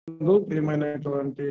నందు ప్రియమైనటువంటి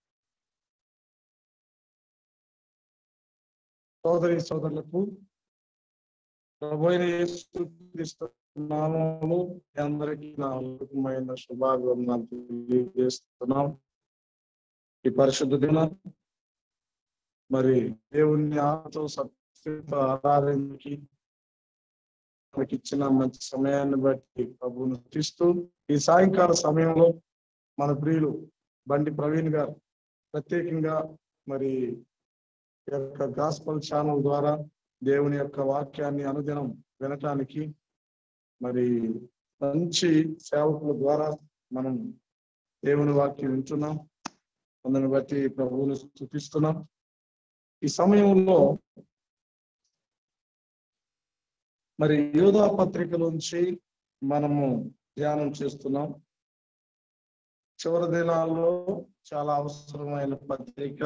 సోదరి సోదరులకు ప్రభు అయిన యేసుక్రీస్తు నామములు మీ అందరికీ నా అద్భుతమైన శుభాభివందనాలు తెలియజేస్తున్నాం ఈ పరిశుద్ధ దిన మరి దేవుని ఆతో సత్యతో ఆరాధనకి మనకి ఇచ్చిన మంచి సమయాన్ని బట్టి ప్రభువును తీస్తూ ఈ సాయంకాల సమయంలో మన ప్రియులు బండి ప్రవీణ్ గారు ప్రత్యేకంగా మరి ఈ యొక్క గాస్పల్ ఛానల్ ద్వారా దేవుని యొక్క వాక్యాన్ని అనుదినం వినటానికి మరి మంచి సేవకుల ద్వారా మనం దేవుని వాక్యం వింటున్నాం అందుని బట్టి ప్రభువుని స్థుతిస్తున్నాం ఈ సమయంలో మరి యోధా పత్రికలోంచి మనము ధ్యానం చేస్తున్నాం చివరి దినాల్లో చాలా అవసరమైన పత్రిక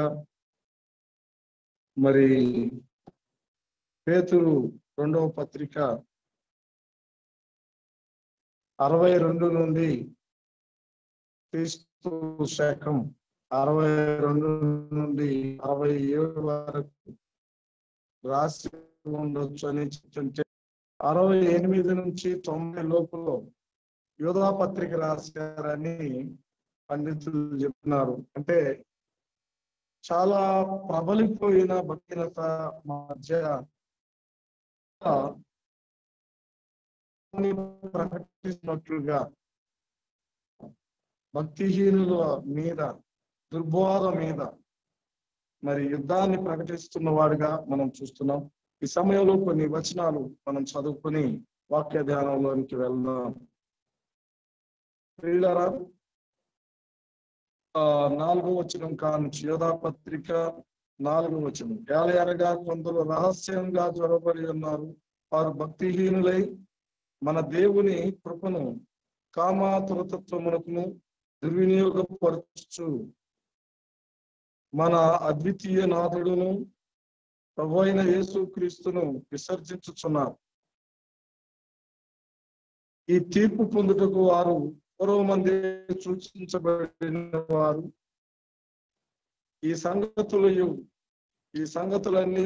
మరి పేతురు రెండవ పత్రిక అరవై రెండు నుండి క్రీస్తు శాఖం అరవై రెండు నుండి అరవై ఏడు వరకు రాసి ఉండొచ్చు అని చెప్తుంటే అరవై ఎనిమిది నుంచి తొంభై లోపల యోధా పత్రిక రాశారని పండితులు చెప్తున్నారు అంటే చాలా ప్రబలిపోయిన భక్తినత మధ్య ప్రకటిస్తున్నట్లుగా భక్తిహీనుల మీద దుర్బోధ మీద మరి యుద్ధాన్ని ప్రకటిస్తున్న వాడిగా మనం చూస్తున్నాం ఈ సమయంలో కొన్ని వచనాలు మనం చదువుకుని వాక్య ధ్యానంలోనికి వెళ్దాం ప్రియులారా ఆ నాలుగో వచనం కానుంచి యోధా పత్రిక నాలుగో వచనం ఏలయనగా కొందరు రహస్యంగా జ్వరబడి ఉన్నారు వారు భక్తిహీనులై మన దేవుని కృపను కామాతురతత్వమునకును దుర్వినియోగపరచు మన అద్వితీయ నాథుడును ప్రభు అయిన యేసు క్రీస్తును విసర్జించుచున్నారు ఈ తీర్పు పొందుటకు వారు పూర్వమంది సూచించబడిన వారు ఈ సంగతులు ఈ సంగతులన్నీ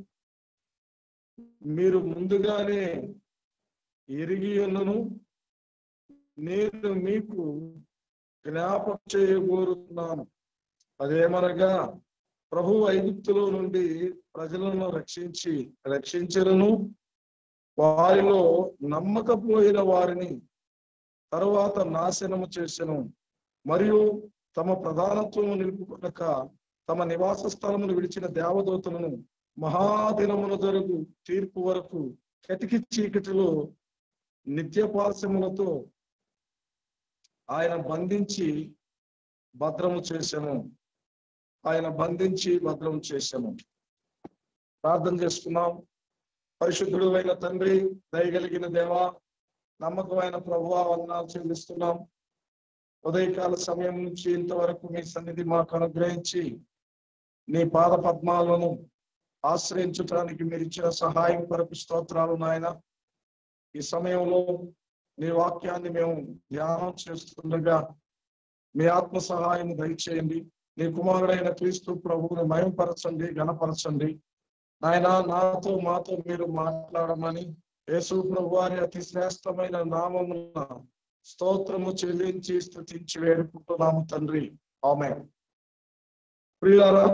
మీరు ముందుగానే ఎరిగి ఉన్నను నేను మీకు జ్ఞాపకం చేయబోరుతున్నాను అదేమనగా ప్రభు ఐగుప్తులో నుండి ప్రజలను రక్షించి రక్షించరును వారిలో నమ్మకపోయిన వారిని తరువాత నాశనము చేసెను మరియు తమ ప్రధానత్వము నిలుపుకొనక తమ నివాస స్థలమును విడిచిన దేవదూతలను మహాదినమున జరుగు తీర్పు వరకు కటికి చీకటిలో నిత్యపాశములతో ఆయన బంధించి భద్రము చేశాను ఆయన బంధించి భద్రం చేశాను ప్రార్థన చేసుకున్నాం పరిశుద్ధుడు అయిన తండ్రి దయగలిగిన దేవా నమ్మకమైన ప్రభువా వందనాలు చెల్లిస్తున్నాం ఉదయకాల సమయం నుంచి ఇంతవరకు మీ సన్నిధి మాకు అనుగ్రహించి నీ పాద పద్మాలను ఆశ్రయించటానికి మీరు ఇచ్చిన సహాయం కొరకు స్తోత్రాలు నాయన ఈ సమయంలో నీ వాక్యాన్ని మేము ధ్యానం చేస్తుండగా మీ ఆత్మ సహాయం దయచేయండి నీ కుమారుడైన క్రీస్తు ప్రభువుని మయంపరచండి గణపరచండి నాయన నాతో మాతో మీరు మాట్లాడమని యేసు ప్రభు వారి అతి శ్రేష్టమైన నామమున స్తోత్రము చెల్లించి స్థుతించి వేడుకుంటున్నాము తండ్రి ఆమె ప్రియారా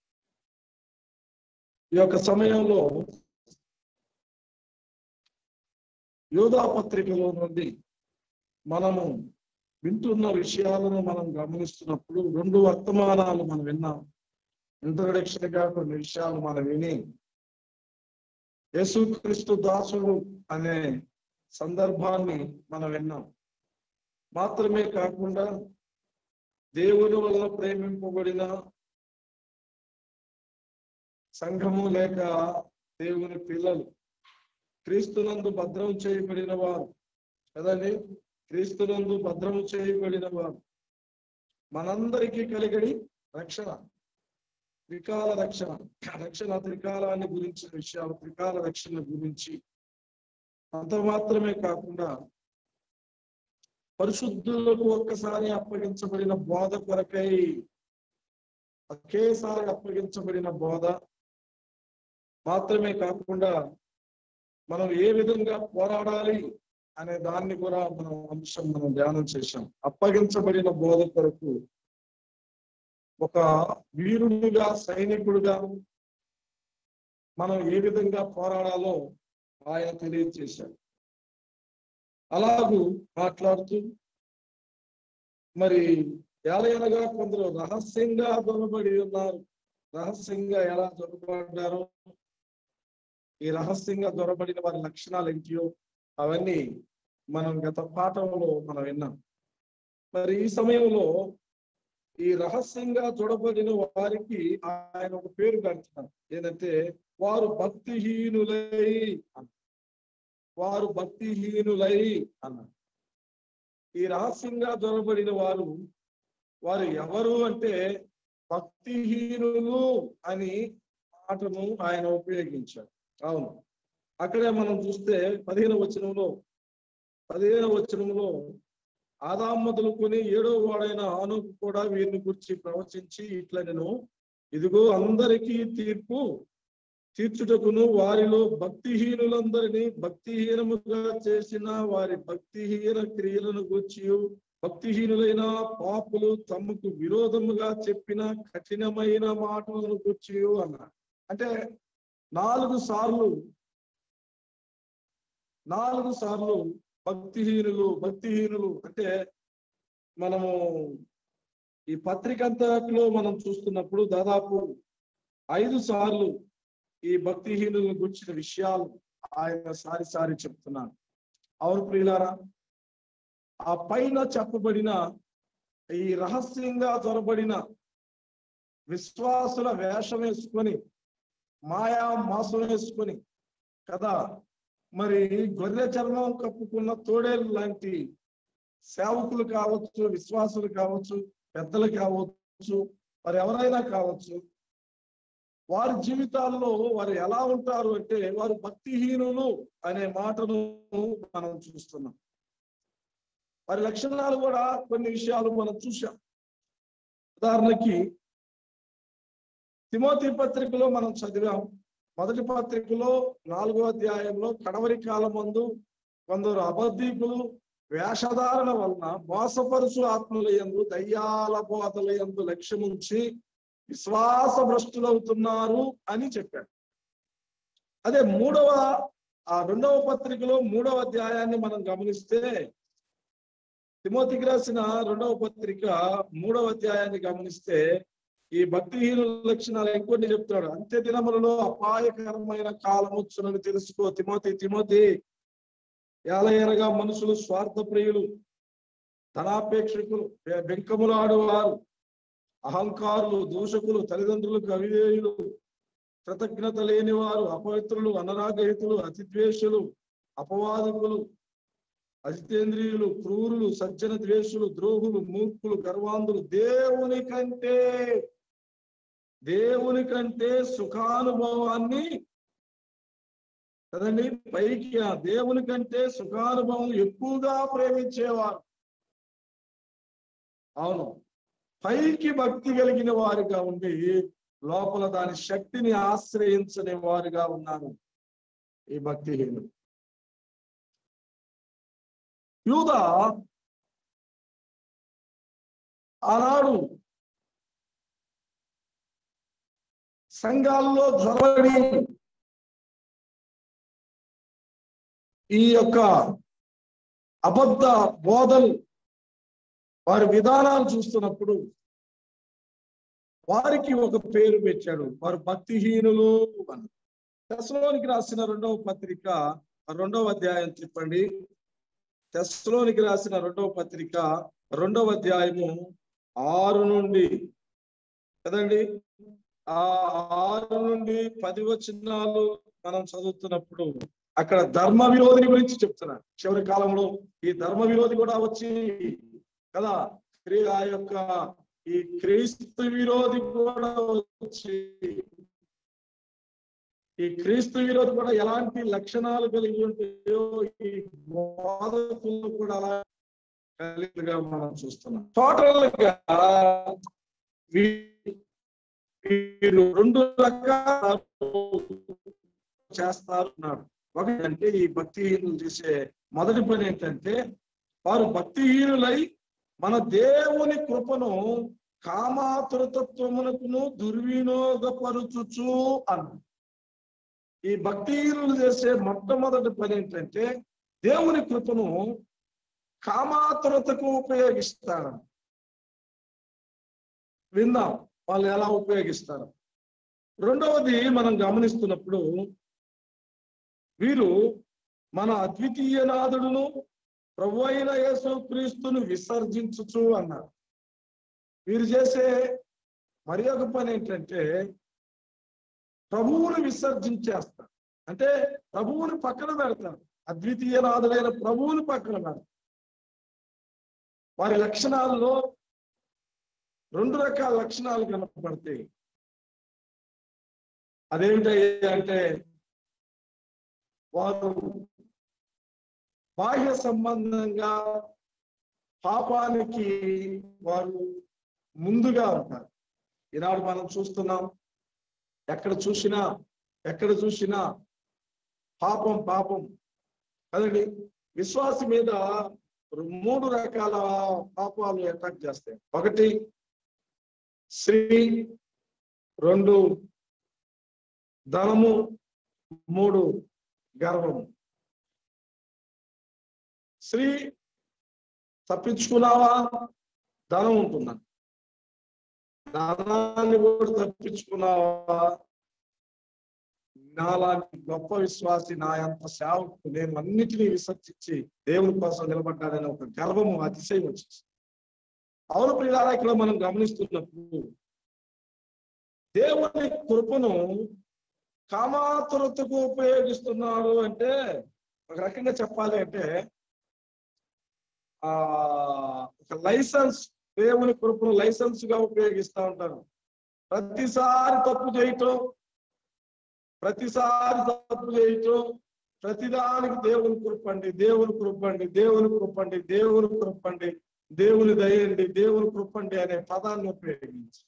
ఈ యొక్క సమయంలో యోధా పత్రికలో నుండి మనము వింటున్న విషయాలను మనం గమనిస్తున్నప్పుడు రెండు వర్తమానాలు మనం విన్నాం ఇంట్రడక్షన్ గా కొన్ని విషయాలు మనం విని యేసుక్రీస్తు దాసుడు అనే సందర్భాన్ని మనం విన్నాం మాత్రమే కాకుండా దేవుని వల్ల ప్రేమింపబడిన సంఘము లేక దేవుని పిల్లలు క్రీస్తునందు భద్రం చేయబడిన వారు కదండి క్రీస్తునందు భద్రం చేయబడిన వారు మనందరికీ కలిగడి రక్షణ త్రికాల రక్షణ రక్షణ త్రికాలాన్ని గురించిన విషయాలు త్రికాల రక్షణ గురించి అంత మాత్రమే కాకుండా పరిశుద్ధులకు ఒక్కసారి అప్పగించబడిన బోధ కొరకై ఒకేసారి అప్పగించబడిన బోధ మాత్రమే కాకుండా మనం ఏ విధంగా పోరాడాలి అనే దాన్ని కూడా మనం అంశం మనం ధ్యానం చేశాం అప్పగించబడిన బోధ కొరకు ఒక వీరునిగా సైనికుడిగా మనం ఏ విధంగా పోరాడాలో ఆయన తెలియజేశాడు అలాగూ మాట్లాడుతూ మరి ఎలయనగా కొందరు రహస్యంగా దొరబడి ఉన్నారు రహస్యంగా ఎలా దొరబడ్డారో ఈ రహస్యంగా దొరబడిన వారి లక్షణాలు ఏంటియో అవన్నీ మనం గత పాఠంలో మనం విన్నాం మరి ఈ సమయంలో ఈ రహస్యంగా చూడబడిన వారికి ఆయన ఒక పేరు పెడుతున్నారు ఏంటంటే వారు భక్తిహీనులై అన్నారు వారు భక్తిహీనులై అన్నారు ఈ రహస్యంగా దొరబడిన వారు వారు ఎవరు అంటే భక్తిహీనులు అని మాటను ఆయన ఉపయోగించారు అవును అక్కడే మనం చూస్తే పదిహేను వచనంలో పదిహేను వచనంలో ఆదాం మొదలుకొని ఏడో వాడైన ఆనుకు కూడా వీరిని గురించి ప్రవచించి ఇట్లా నేను ఇదిగో అందరికీ తీర్పు తీర్చుటకును వారిలో భక్తిహీనులందరినీ భక్తిహీనముగా చేసిన వారి భక్తిహీన క్రియలను గూర్చి భక్తిహీనులైన పాపులు తమకు విరోధముగా చెప్పిన కఠినమైన మాటలను గూర్చి అన్నారు అంటే నాలుగు సార్లు నాలుగు సార్లు భక్తిహీనులు భక్తిహీనులు అంటే మనము ఈ పత్రిక అంతట్లో మనం చూస్తున్నప్పుడు దాదాపు ఐదు సార్లు ఈ భక్తిహీనులను గుర్చిన విషయాలు ఆయన సారి సారి చెప్తున్నాను అవును ప్రియులారా ఆ పైన చెప్పబడిన ఈ రహస్యంగా చొరబడిన విశ్వాసుల వేషం వేసుకొని మాయా మాసం వేసుకొని కదా మరి గొర్రె చర్మం కప్పుకున్న తోడేలు లాంటి సేవకులు కావచ్చు విశ్వాసులు కావచ్చు పెద్దలు కావచ్చు మరి ఎవరైనా కావచ్చు వారి జీవితాల్లో వారు ఎలా ఉంటారు అంటే వారు భక్తిహీనులు అనే మాటను మనం చూస్తున్నాం వారి లక్షణాలు కూడా కొన్ని విషయాలు మనం చూసాం ఉదాహరణకి తిమోతి పత్రికలో మనం చదివాం మొదటి పత్రికలో నాలుగో అధ్యాయంలో కడవరి కాలం మందు కొందరు అబద్ధీకులు వేషధారణ వలన మోసపరుచు ఆత్మల ఎందు దయ్యాల బోధల ఎందు లక్ష్యముంచి విశ్వాస భ్రష్టులవుతున్నారు అని చెప్పాడు అదే మూడవ ఆ రెండవ పత్రికలో మూడవ అధ్యాయాన్ని మనం గమనిస్తే తిమోతికి రాసిన రెండవ పత్రిక మూడవ అధ్యాయాన్ని గమనిస్తే ఈ భక్తిహీనుల లక్షణాలు ఇంకొన్ని చెప్తాడు అంత్య దినములలో అపాయకరమైన కాలం వచ్చునని తెలుసుకో తిమోతి తిమోతి ఏలయనగా మనుషులు స్వార్థ ప్రియులు ధనాపేక్షకులు బెంకములు ఆడువారు అహంకారులు దూషకులు తల్లిదండ్రులకు అవిధేయులు కృతజ్ఞత లేని వారు అపవిత్రులు అనరాగహితులు అతిద్వేషులు అపవాదకులు అజితేంద్రియులు క్రూరులు సజ్జన ద్వేషులు ద్రోహులు మూర్ఖులు గర్వాంధులు దేవుని కంటే దేవుని కంటే సుఖానుభవాన్ని కదండి పైకి ఆ దేవుని కంటే సుఖానుభవం ఎక్కువగా ప్రేమించేవారు అవును పైకి భక్తి కలిగిన వారిగా ఉండి లోపల దాని శక్తిని ఆశ్రయించని వారుగా ఉన్నారు ఈ భక్తిహీనులు యూద ఆనాడు సంఘాల్లో జ్వరబడి ఈ యొక్క అబద్ధ బోధలు వారి విధానాలు చూస్తున్నప్పుడు వారికి ఒక పేరు పెట్టాడు వారు భక్తిహీనులు అని తెసలోనికి రాసిన రెండవ పత్రిక రెండవ అధ్యాయం చెప్పండి తెస్లోనికి రాసిన రెండవ పత్రిక రెండవ అధ్యాయము ఆరు నుండి కదండి ఆ ఆరు నుండి పది వచనాలు మనం చదువుతున్నప్పుడు అక్కడ ధర్మ విరోధిని గురించి చెప్తున్నారు చివరి కాలంలో ఈ ధర్మ విరోధి కూడా వచ్చి కదా క్రీ- ఆ యొక్క ఈ క్రీస్తు విరోధి కూడా వచ్చి ఈ క్రీస్తు విరోధి కూడా ఎలాంటి లక్షణాలు కలిగి ఉంటాయో ఈ బోధకులు కూడా అలా కలిగిగా మనం చూస్తున్నాం టోటల్ గా వీ- వీరు రెండు రకాల చేస్తారు అన్నాడు ఒకటి అంటే ఈ భక్తిహీనులు చేసే మొదటి పని ఏంటంటే వారు భక్తిహీనులై మన దేవుని కృపను కామాతురతత్వమునకును దుర్వినియోగపరుచుచు అన్నాడు ఈ భక్తిహీనులు చేసే మొట్టమొదటి పని ఏంటంటే దేవుని కృపను కామాతురతకు ఉపయోగిస్తారు విందాం వాళ్ళు ఎలా ఉపయోగిస్తారు రెండవది మనం గమనిస్తున్నప్పుడు వీరు మన అద్వితీయ నాథుడును ప్రభు అయిన యేసు క్రీస్తును విసర్జించుచు అన్నారు వీరు చేసే మరి ఒక పని ఏంటంటే ప్రభువుని విసర్జించేస్తారు అంటే ప్రభువుని పక్కన పెడతారు అద్వితీయ నాథుడైన ప్రభువుని పక్కన పెడతారు వారి లక్షణాల్లో రెండు రకాల లక్షణాలు కనపడతాయి అదేమిటయ్యా అంటే వారు బాహ్య సంబంధంగా పాపానికి వారు ముందుగా ఉంటారు ఈనాడు మనం చూస్తున్నాం ఎక్కడ చూసినా ఎక్కడ చూసినా పాపం పాపం కదండి విశ్వాసం మీద మూడు రకాల పాపాలు అటాక్ చేస్తాయి ఒకటి స్త్రీ రెండు ధనము మూడు గర్వము స్త్రీ తప్పించుకున్నావా ధనం ఉంటుందా ధనాన్ని కూడా తప్పించుకున్నావా నాలాంటి గొప్ప విశ్వాసి నా అంత సేవకు నేను అన్నిటినీ విసర్జించి దేవుని కోసం నిలబడ్డానని ఒక గర్వము అతిశయం వచ్చేసి అవును ప్రియారా ఇక్కడ మనం గమనిస్తున్నప్పుడు దేవుని కృపను కామాతురతకు ఉపయోగిస్తున్నారు అంటే ఒక రకంగా చెప్పాలి అంటే ఆ ఒక లైసెన్స్ దేవుని కృపను లైసెన్స్ గా ఉపయోగిస్తూ ఉంటారు ప్రతిసారి తప్పు చేయటం ప్రతిసారి తప్పు చేయటం ప్రతిదానికి దేవుని కృపండి దేవుని కృపండి దేవుని కృపండి దేవుని కృపండి దేవుని దయండి దేవుని కృపండి అనే పదాన్ని ఉపయోగించి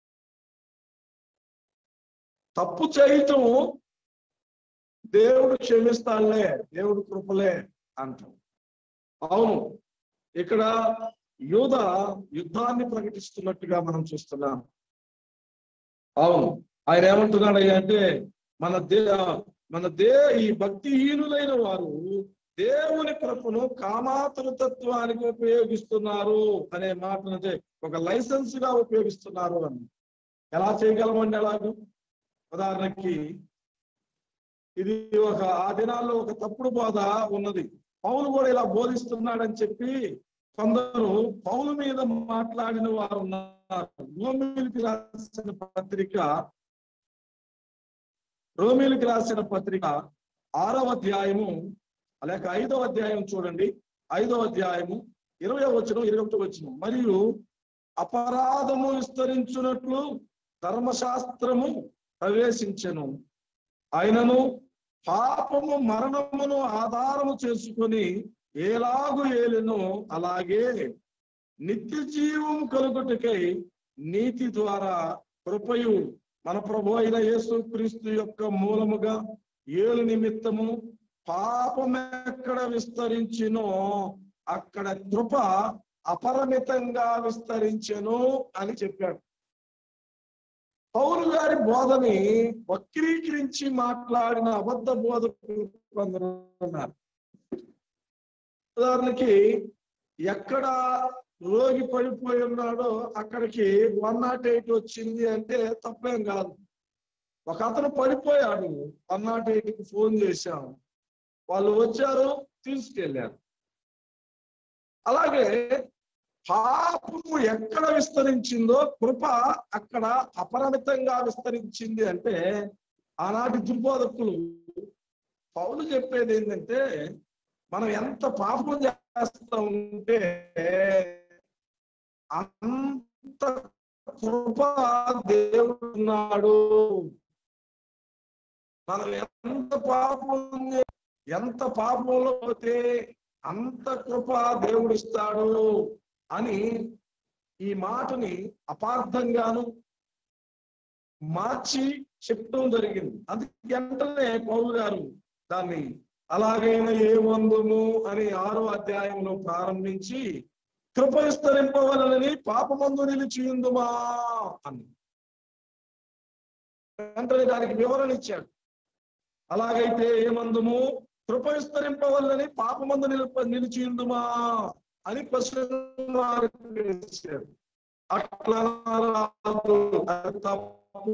తప్పు చేయటం దేవుడు క్షమిస్తాడులే దేవుడు కృపలే అంటాం అవును ఇక్కడ యోధ యుద్ధాన్ని ప్రకటిస్తున్నట్టుగా మనం చూస్తున్నాం అవును ఆయన ఏమంటున్నాడు అంటే మన దే మన దే ఈ భక్తిహీనులైన వారు దేవుని కృపను కామాతురతత్వానికి ఉపయోగిస్తున్నారు అనే మాటను అంటే ఒక లైసెన్స్ గా ఉపయోగిస్తున్నారు అని ఎలా చేయగలమండి అలాగూ ఉదాహరణకి ఇది ఒక ఆ దినాల్లో ఒక తప్పుడు బోధ ఉన్నది పౌలు కూడా ఇలా బోధిస్తున్నాడని చెప్పి కొందరు పౌలు మీద మాట్లాడిన వారు ఉన్నారు రోమిలికి రాసిన పత్రిక రోమిలికి రాసిన పత్రిక ఆరవ అధ్యాయము లేక ఐదవ అధ్యాయం చూడండి ఐదవ అధ్యాయము ఇరవై వచ్చిన ఇరవై ఒకటి వచ్చిన మరియు అపరాధము విస్తరించున్నట్లు ధర్మశాస్త్రము ప్రవేశించెను అయినను పాపము మరణమును ఆధారము చేసుకొని ఏలాగు ఏలెను అలాగే నిత్య జీవం కలుగుటకై నీతి ద్వారా కృపయు మన ప్రభు అయిన యేసు క్రీస్తు యొక్క మూలముగా ఏలు నిమిత్తము పాపం ఎక్కడ విస్తరించినో అక్కడ కృప అపరిమితంగా విస్తరించెను అని చెప్పాడు పౌరు గారి బోధని వక్రీకరించి మాట్లాడిన అబద్ధ బోధకులు కొందరు ఉన్నారు ఉదాహరణకి ఎక్కడ రోగి పడిపోయి ఉన్నాడో అక్కడికి వన్ నాట్ ఎయిట్ వచ్చింది అంటే తప్పేం కాదు ఒక అతను పడిపోయాడు వన్ నాట్ ఎయిట్ కి ఫోన్ చేశాం వాళ్ళు వచ్చారు తీసుకెళ్ళారు అలాగే పాపము ఎక్కడ విస్తరించిందో కృప అక్కడ అపరిమితంగా విస్తరించింది అంటే ఆనాటి దుర్బోధకులు పౌలు చెప్పేది ఏంటంటే మనం ఎంత పాపం చేస్తా ఉంటే అంత కృప దేవుడు ఉన్నాడు మనం ఎంత పాపం ఎంత పాపంలో పోతే అంత కృప దేవుడు ఇస్తాడు అని ఈ మాటని అపార్థంగాను మార్చి చెప్పడం జరిగింది అందుకే వెంటనే పౌలు గారు దాన్ని అలాగైనా ఏ వందుము అని ఆరో అధ్యాయంలో ప్రారంభించి కృప విస్తరింపవలనని పాపమందు నిలిచియుందుమా అని వెంటనే దానికి వివరణ ఇచ్చాడు అలాగైతే ఏమందుము కృప విస్తరింపవల్లని పాపమందు నిలిప నిలిచియుందుమా అని క్వశ్చన్ వేశాడు అట్లా రాదు, అది తప్పు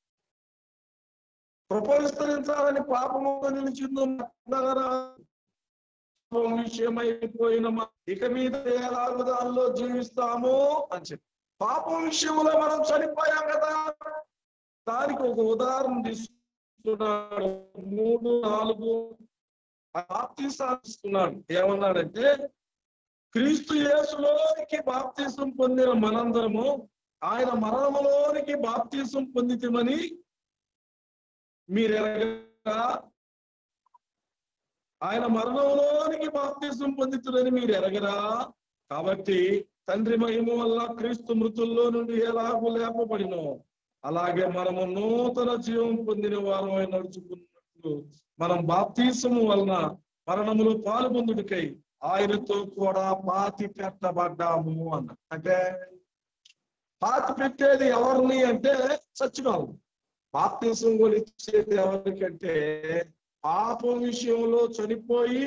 కృప విస్తరించాలని పాపము నిలిచిందో విషయమైపోయిన మ- ఇక మీద ఎలాగో దానిలో జీవిస్తాము అని చెప్పి పాపం విషయంలో మనం చనిపోయాం కదా దానికి ఒక ఉదాహరణ తీసుకున్నాడు మూడు నాలుగు బాప్తీసాలు ఇస్తున్నాడు ఏమన్నాడంటే క్రీస్తు యేసులోనికి బాప్తీసం పొందిన మనందరము ఆయన మరణములోనికి బాప్తీసం పొందితమని మీరెరగా ఆయన మరణంలోనికి బాప్తీసం పొందుతుందని మీరు ఎరగరా కాబట్టి తండ్రి మహిమ వల్ల క్రీస్తు మృతుల్లో నుండి ఎలాగూ లేపబడినో అలాగే మనము నూతన జీవం పొందిన వారమై నడుచుకున్నట్లు మనం బాప్తీసము వలన మరణములో పాల్పొందుడికై ఆయనతో కూడా పాతి పెట్టబడ్డాము అన్న అంటే పాతి పెట్టేది ఎవరిని అంటే చచ్చిన వాళ్ళు బాప్తీసం కూడా ఇచ్చేది ఎవరికంటే పాపం విషయంలో చనిపోయి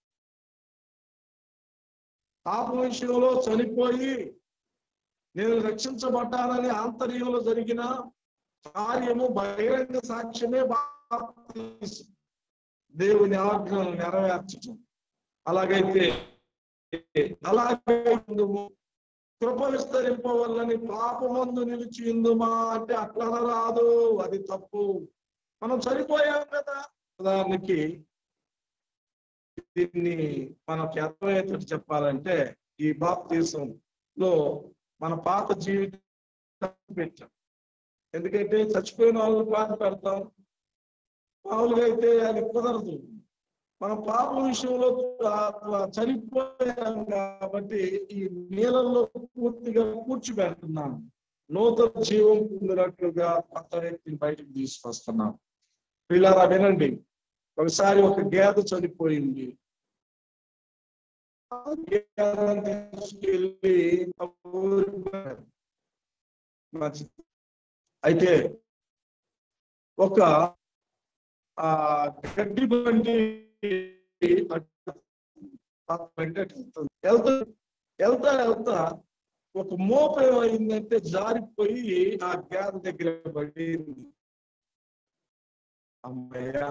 పాపం విషయంలో చనిపోయి నేను రక్షించబడ్డానని ఆంతర్యంలో జరిగిన కార్యము బహిరంగ సాక్ష్యమే బాప్తీసం దేవుని ఆజ్ఞలను నెరవేర్చటం అలాగైతే అలాగే ఉందుము. కృప విస్తరింపవల్లని పాపమందు నిలిచి ఉందుమా అంటే అట్లా రాదు అది తప్పు మనం చనిపోయాం కదా ఉదాహరణకి దీన్ని మనకి అర్థమయ్యేటట్టు చెప్పాలంటే ఈ బాప్తీసంలో మన పాత జీవితం పెట్టాం ఎందుకంటే చచ్చిపోయిన వాళ్ళని పాత పెడతాం మామూలుగా అయితే అది కుదరదు మన పాపం విషయంలో ఆ- చనిపోయాం కాబట్టి ఈ నీళ్ళల్లో పూర్తిగా కూర్చిపెడుతున్నాం నూతన జీవం పొందినట్లుగా కొత్త వ్యక్తిని బయటకు తీసుకొస్తున్నాం పిల్లరా వినండి ఒకసారి ఒక గేదె చనిపోయింది ఆ గేదెని తీసుకెళ్ళి ఆ ఊరికి పోయారు. మంచిది. అయితే ఒక ఆ గడ్డి బండి వెళ్తా వెళ్తా వెళ్తా ఒక మోప ఏమైందంటే జారిపోయి ఆ గేదె దగ్గర పడింది అమ్మయ్యా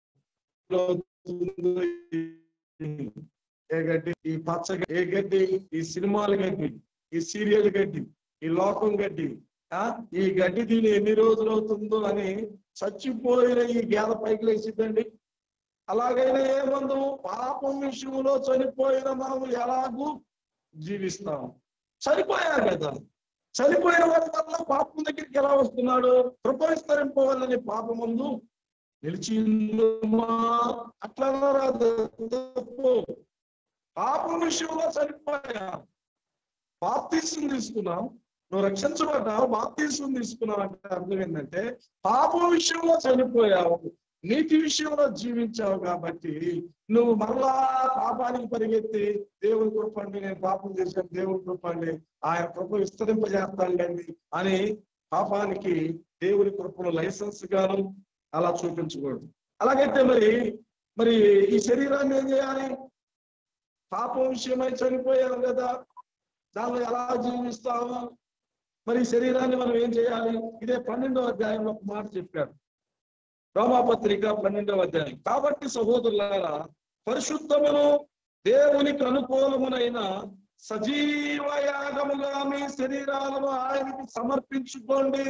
ఏ గడ్డి ఈ పచ్చ గడ్డి, ఏ గడ్డి ఈ సినిమాల గడ్డి ఈ సీరియల్ గడ్డి ఈ లోకం గడ్డి ఆ ఈ గడ్డి దీని ఎన్ని రోజులు అవుతుందో అని చచ్చిపోయిన ఈ గేద పైకి లేచిద్దండి అలాగైనా ఏమందు పాపం విషయంలో చనిపోయిన మనము ఎలాగూ జీవిస్తాం చనిపోయా కదా చనిపోయిన వాడి వల్ల పాపం దగ్గరికి ఎలా వస్తున్నాడు కృప విస్తరింపవాలని పాపమందు నిలిచి ఉండుమా? అట్లా రాదు తప్పు. పాపం విషయంలో చనిపోయా బాప్తీసం తీసుకున్నాం నువ్వు రక్షించబడ్డావు బాప్తీసం తీసుకున్నావు అంటే అర్థం ఏంటంటే పాపం విషయంలో చనిపోయావు నీతి విషయంలో జీవించావు కాబట్టి నువ్వు మరలా పాపానికి పరిగెత్తి దేవుని కృపండి నేను పాపం చేశాను దేవుని కృపండి ఆయన కృప విస్తరింపజేస్తాడండి అని పాపానికి దేవుని కృపను లైసెన్స్ గాను అలా చూపించకూడదు అలాగైతే మరి మరి ఈ శరీరాన్ని ఏం చేయాలి పాపం విషయమై చనిపోయాం కదా దానిలో ఎలా జీవిస్తాము మరి ఈ శరీరాన్ని మనం ఏం చేయాలి ఇదే పన్నెండవ అధ్యాయంలో ఒక మాట చెప్పాడు రోమాపత్రిక పన్నెండవ అధ్యాయం కాబట్టి సహోదరులారా పరిశుద్ధమును దేవునికి అనుకూలమునైన సజీవ యాగముగా మీ శరీరాలను ఆయనకి సమర్పించుకోండి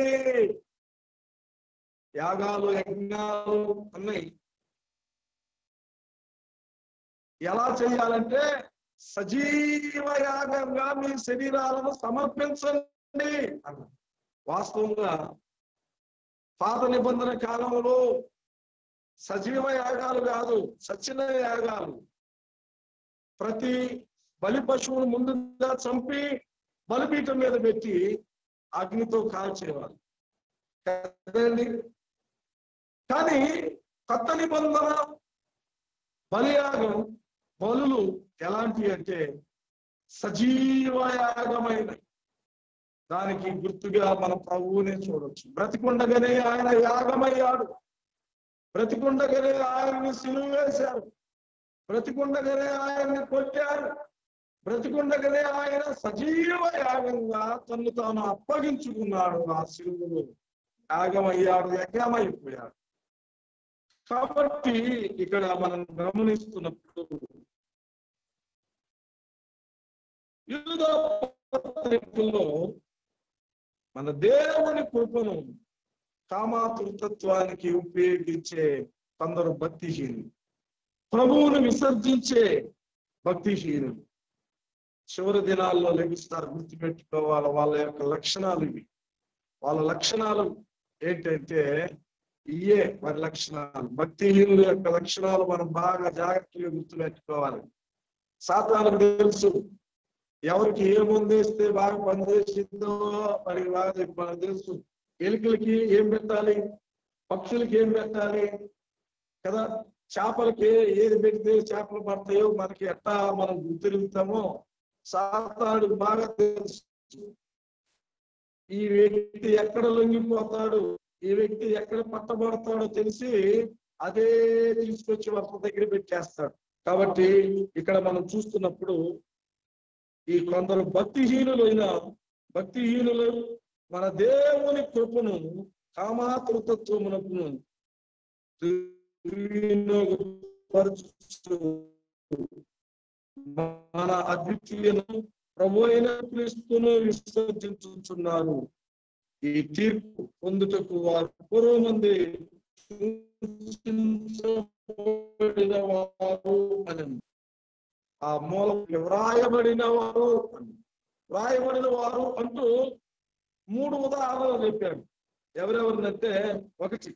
యాగాలు యజ్ఞాలు ఉన్నాయి ఎలా చేయాలంటే సజీవ యాగంగా మీ శరీరాలను సమర్పించండి అన్న వాస్తవంగా పాత నిబంధన కాలంలో సజీవ యాగాలు కాదు సచిన యాగాలు ప్రతి బలి పశువును ముందుగా చంపి బలిపీఠం మీద పెట్టి అగ్నితో కాల్చేవారు కదండి కానీ కొత్త నిబంధన బలియాగం బలులు ఎలాంటి అంటే సజీవ యాగమైన దానికి గుర్తుగా మన ప్రభువునే చూడొచ్చు బ్రతికుండగానే ఆయన యాగమయ్యాడు బ్రతికుండగానే ఆయన్ని సిలువ వేశారు బ్రతికుండగానే ఆయన్ని కొట్టారు బ్రతికుండగానే ఆయన సజీవ యాగంగా తను తాను అప్పగించుకున్నాడు ఆ సిలువలో యాగమయ్యాడు యజ్ఞమైపోయాడు కాబట్టి ఇక్కడ మనం గమనిస్తున్నప్పుడు యూదా పత్రికల్లో మన దేవుని కృపను కామాతృతత్వానికి ఉపయోగించే కొందరు భక్తిహీనులు ప్రభువును విసర్జించే భక్తిహీనులు చివరి దినాల్లో లభిస్తారు గుర్తుపెట్టుకోవాలి వాళ్ళ యొక్క లక్షణాలు ఇవి వాళ్ళ లక్షణాలు ఏంటంటే ఇయే వారి లక్షణాలు భక్తిహీనుల యొక్క లక్షణాలు మనం బాగా జాగ్రత్తగా గుర్తుపెట్టుకోవాలి సాతానికి తెలుసు ఎవరికి ఏ మందు వేస్తే బాగా పనిచేసిందో మరి బాగా మనకు తెలుసు ఎలుకలకి ఏం పెట్టాలి పక్షులకి ఏం పెట్టాలి కదా చేపలకి ఏది పెడితే చేపలు పడతాయో మనకి ఎట్టా మనం గుర్తిరుగుతామో సాతాడు బాగా తెలుసు ఈ వ్యక్తి ఎక్కడ లొంగిపోతాడు ఈ వ్యక్తి ఎక్కడ పట్టబడతాడో తెలిసి అదే తీసుకొచ్చి వాళ్ళ దగ్గర పెట్టేస్తాడు కాబట్టి ఇక్కడ మనం చూస్తున్నప్పుడు ఈ కొందరు భక్తిహీనులైన భక్తిహీనులు మన దేవుని కృపను కామాతృతత్వమునకును దుర్వినియోగపరుచు మన అద్వితీయను ప్రభు అయిన క్రీస్తును విసర్జించుచున్నారు ఈ తీర్పు పొందుటకు వారు పూర్వ మంది సూచించబడిన వారు అని ఆ మూల వ్రాయబడిన వారు అని. వ్రాయబడిన వారు అంటూ మూడు ఉదాహరణలు చెప్పాడు ఎవరెవరినంటే ఒకటి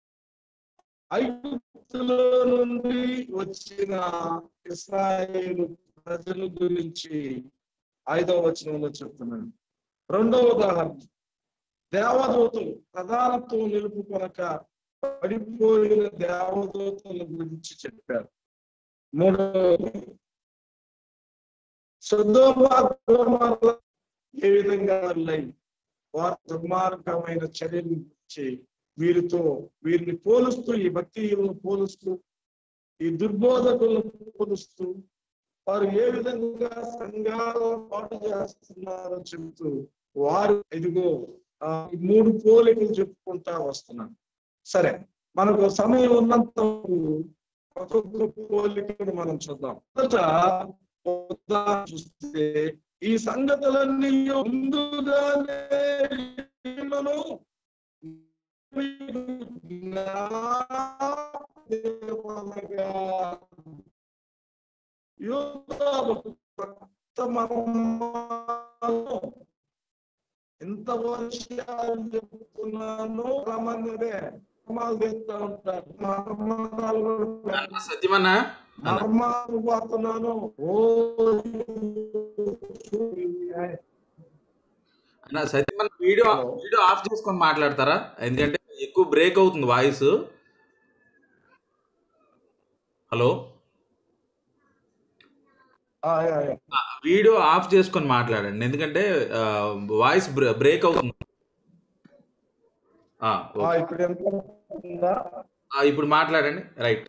ఐగుప్తులో నుండి వచ్చిన ఇస్రాయేలు ప్రజల గురించి ఐదవ వచనంలో చెప్తున్నాడు రెండవ ఉదాహరణ దేవదూతలు ప్రధానత్వం నిలుపుకొనక పడిపోయిన దేవదూతల గురించి చెప్పారు మూడవ శుద్ధోపాల ఏ విధంగా ఉన్నాయి వారు దుర్మార్గమైన చర్యలు గురించి వీరితో వీరిని పోలుస్తూ ఈ భక్తిలను పోలుస్తూ ఈ దుర్బోధకులను పోలుస్తూ వారు ఏ విధంగా సంఘాలు పాటు చేస్తున్నారో చెబుతూ వారు ఇదిగో ఆ, ఈ మూడు పోలికలు చెప్పుకుంటా వస్తున్నాను సరే మనకు సమయం ఉన్నంత వరకు ఒక్కొక్క పోలికను మనం చూద్దాం మొదట ఉదాహరణ చూస్తే ఈ సంగతులన్నీ ముందుగానే ఈమెను జ్ఞాపకమనగా యూదాలు రక్తమర్మాలు ఎంత విషయాలు చెప్తున్నాను చాలా మంది అదే మర్మాలు తెస్తా ఉంటారు మర్మాలు కూడా అన్న సత్యమన్నా అన్న మర్మాలు పోతున్నాను ఓ అన్న సత్యమన్న వీడియో హలో. వీడియో ఆఫ్ చేసుకొని మాట్లాడతారా ఎందుకంటే ఎక్కువ బ్రేక్ అవుతుంది వాయిస్ హలో ఆ, యా, యా. ఆ, వీడియో ఆఫ్ చేసుకొని మాట్లాడండి ఎందుకంటే వాయిస్ బ్రేక్ అవుతుంది ఆ, ఆ, ఓకే. ఇప్పుడు ఎంత ఉందా ఆ, ఇప్పుడు మాట్లాడండి రైట్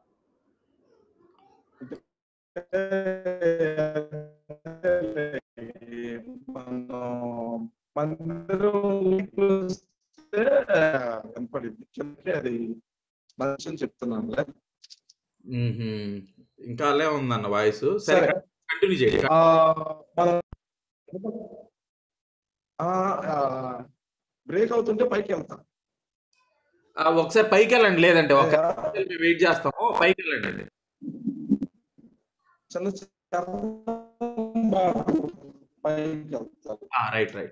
మనం మందిరం చూస్తే కనపడింది కిందకి అది మంచి చెప్తున్నాను మ్మ్హ్మ్. ఇంకా అలే ఉందన్న వాయిస్ సరే సరే కంటిన్యూ చేయండి ఆ, మనం బ్రేక్ అవుతుంటే పైకి వెళ్తాం ఆ, ఒకసారి పైకి వెళ్ళండి లేదంటే ఒక వెయిట్ చేస్తాము పైకి వెళ్ళండి చిన్న చిన్న పైకి వెళ్తాం రైట్ రైట్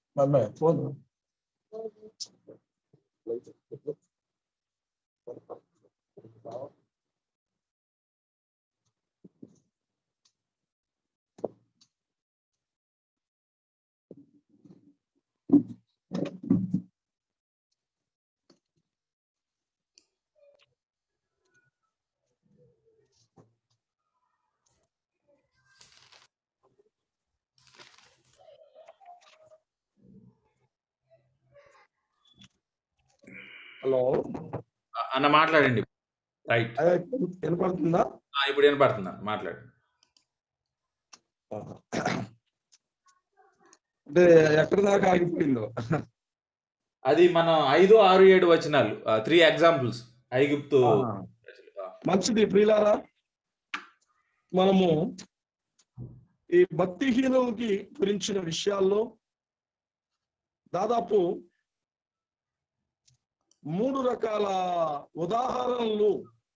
అమ్మాయి ఫోన్ హలో ఆ, అన్న మాట్లాడండి రైట్ అదే వినపడుతుందా ఆ, ఇప్పుడు వినపడుతుందా మాట్లాడండి అంటే ఎక్కడి దాకా ఆగిపోయిందో అది మనం ఐదు ఆరు ఏడు వచనాలు త్రీ ఎగ్జాంపుల్స్ ఐగుప్తు ఆ. ప్రజలు. ఆ, మంచిది ప్రియులారా మనము ఈ భక్తిహీనులకి గురించిన విషయాల్లో దాదాపు మూడు రకాల ఉదాహరణలు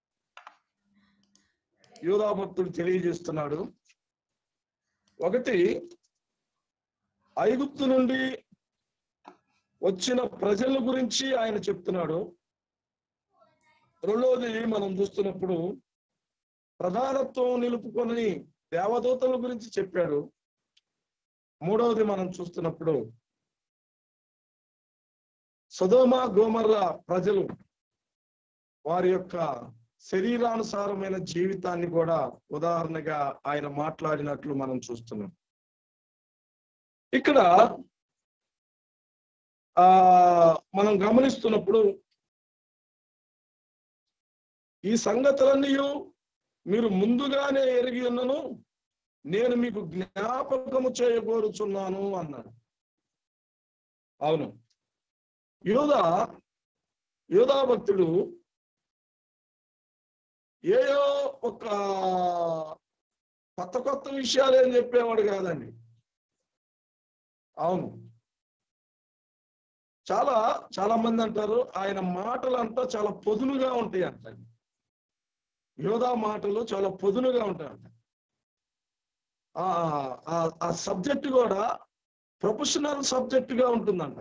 యోధా భక్తుడు తెలియజేస్తున్నాడు ఒకటి ఐగుప్తు నుండి వచ్చిన ప్రజల గురించి ఆయన చెప్తున్నాడు రెండవది మనం చూస్తున్నప్పుడు ప్రధానత్వం నిలుపుకొని దేవదూతల గురించి చెప్పాడు మూడవది మనం చూస్తున్నప్పుడు సదోమ గోమర్ల ప్రజలు వారి యొక్క శరీరానుసారమైన జీవితాన్ని కూడా ఉదాహరణగా ఆయన మాట్లాడినట్లు మనం చూస్తున్నాం ఇక్కడ ఆ మనం గమనిస్తున్నప్పుడు ఈ సంగతులన్నీ మీరు ముందుగానే ఎరిగి ఉన్నను నేను మీకు జ్ఞాపకము చేయగోరుచున్నాను అన్నాడు అవును యోధా యోధా భక్తుడు ఏయో ఒక కొత్త కొత్త విషయాలు ఏం చెప్పేవాడు కాదండి అవును చాలా చాలా మంది అంటారు ఆయన మాటలు అంతా చాలా పొదునుగా ఉంటాయి అంటారు యోధా మాటలు చాలా పొదునుగా ఉంటాయంట ఆ ఆ- ఆ సబ్జెక్ట్ కూడా ప్రొఫెషనల్ సబ్జెక్ట్ గా ఉంటుందంట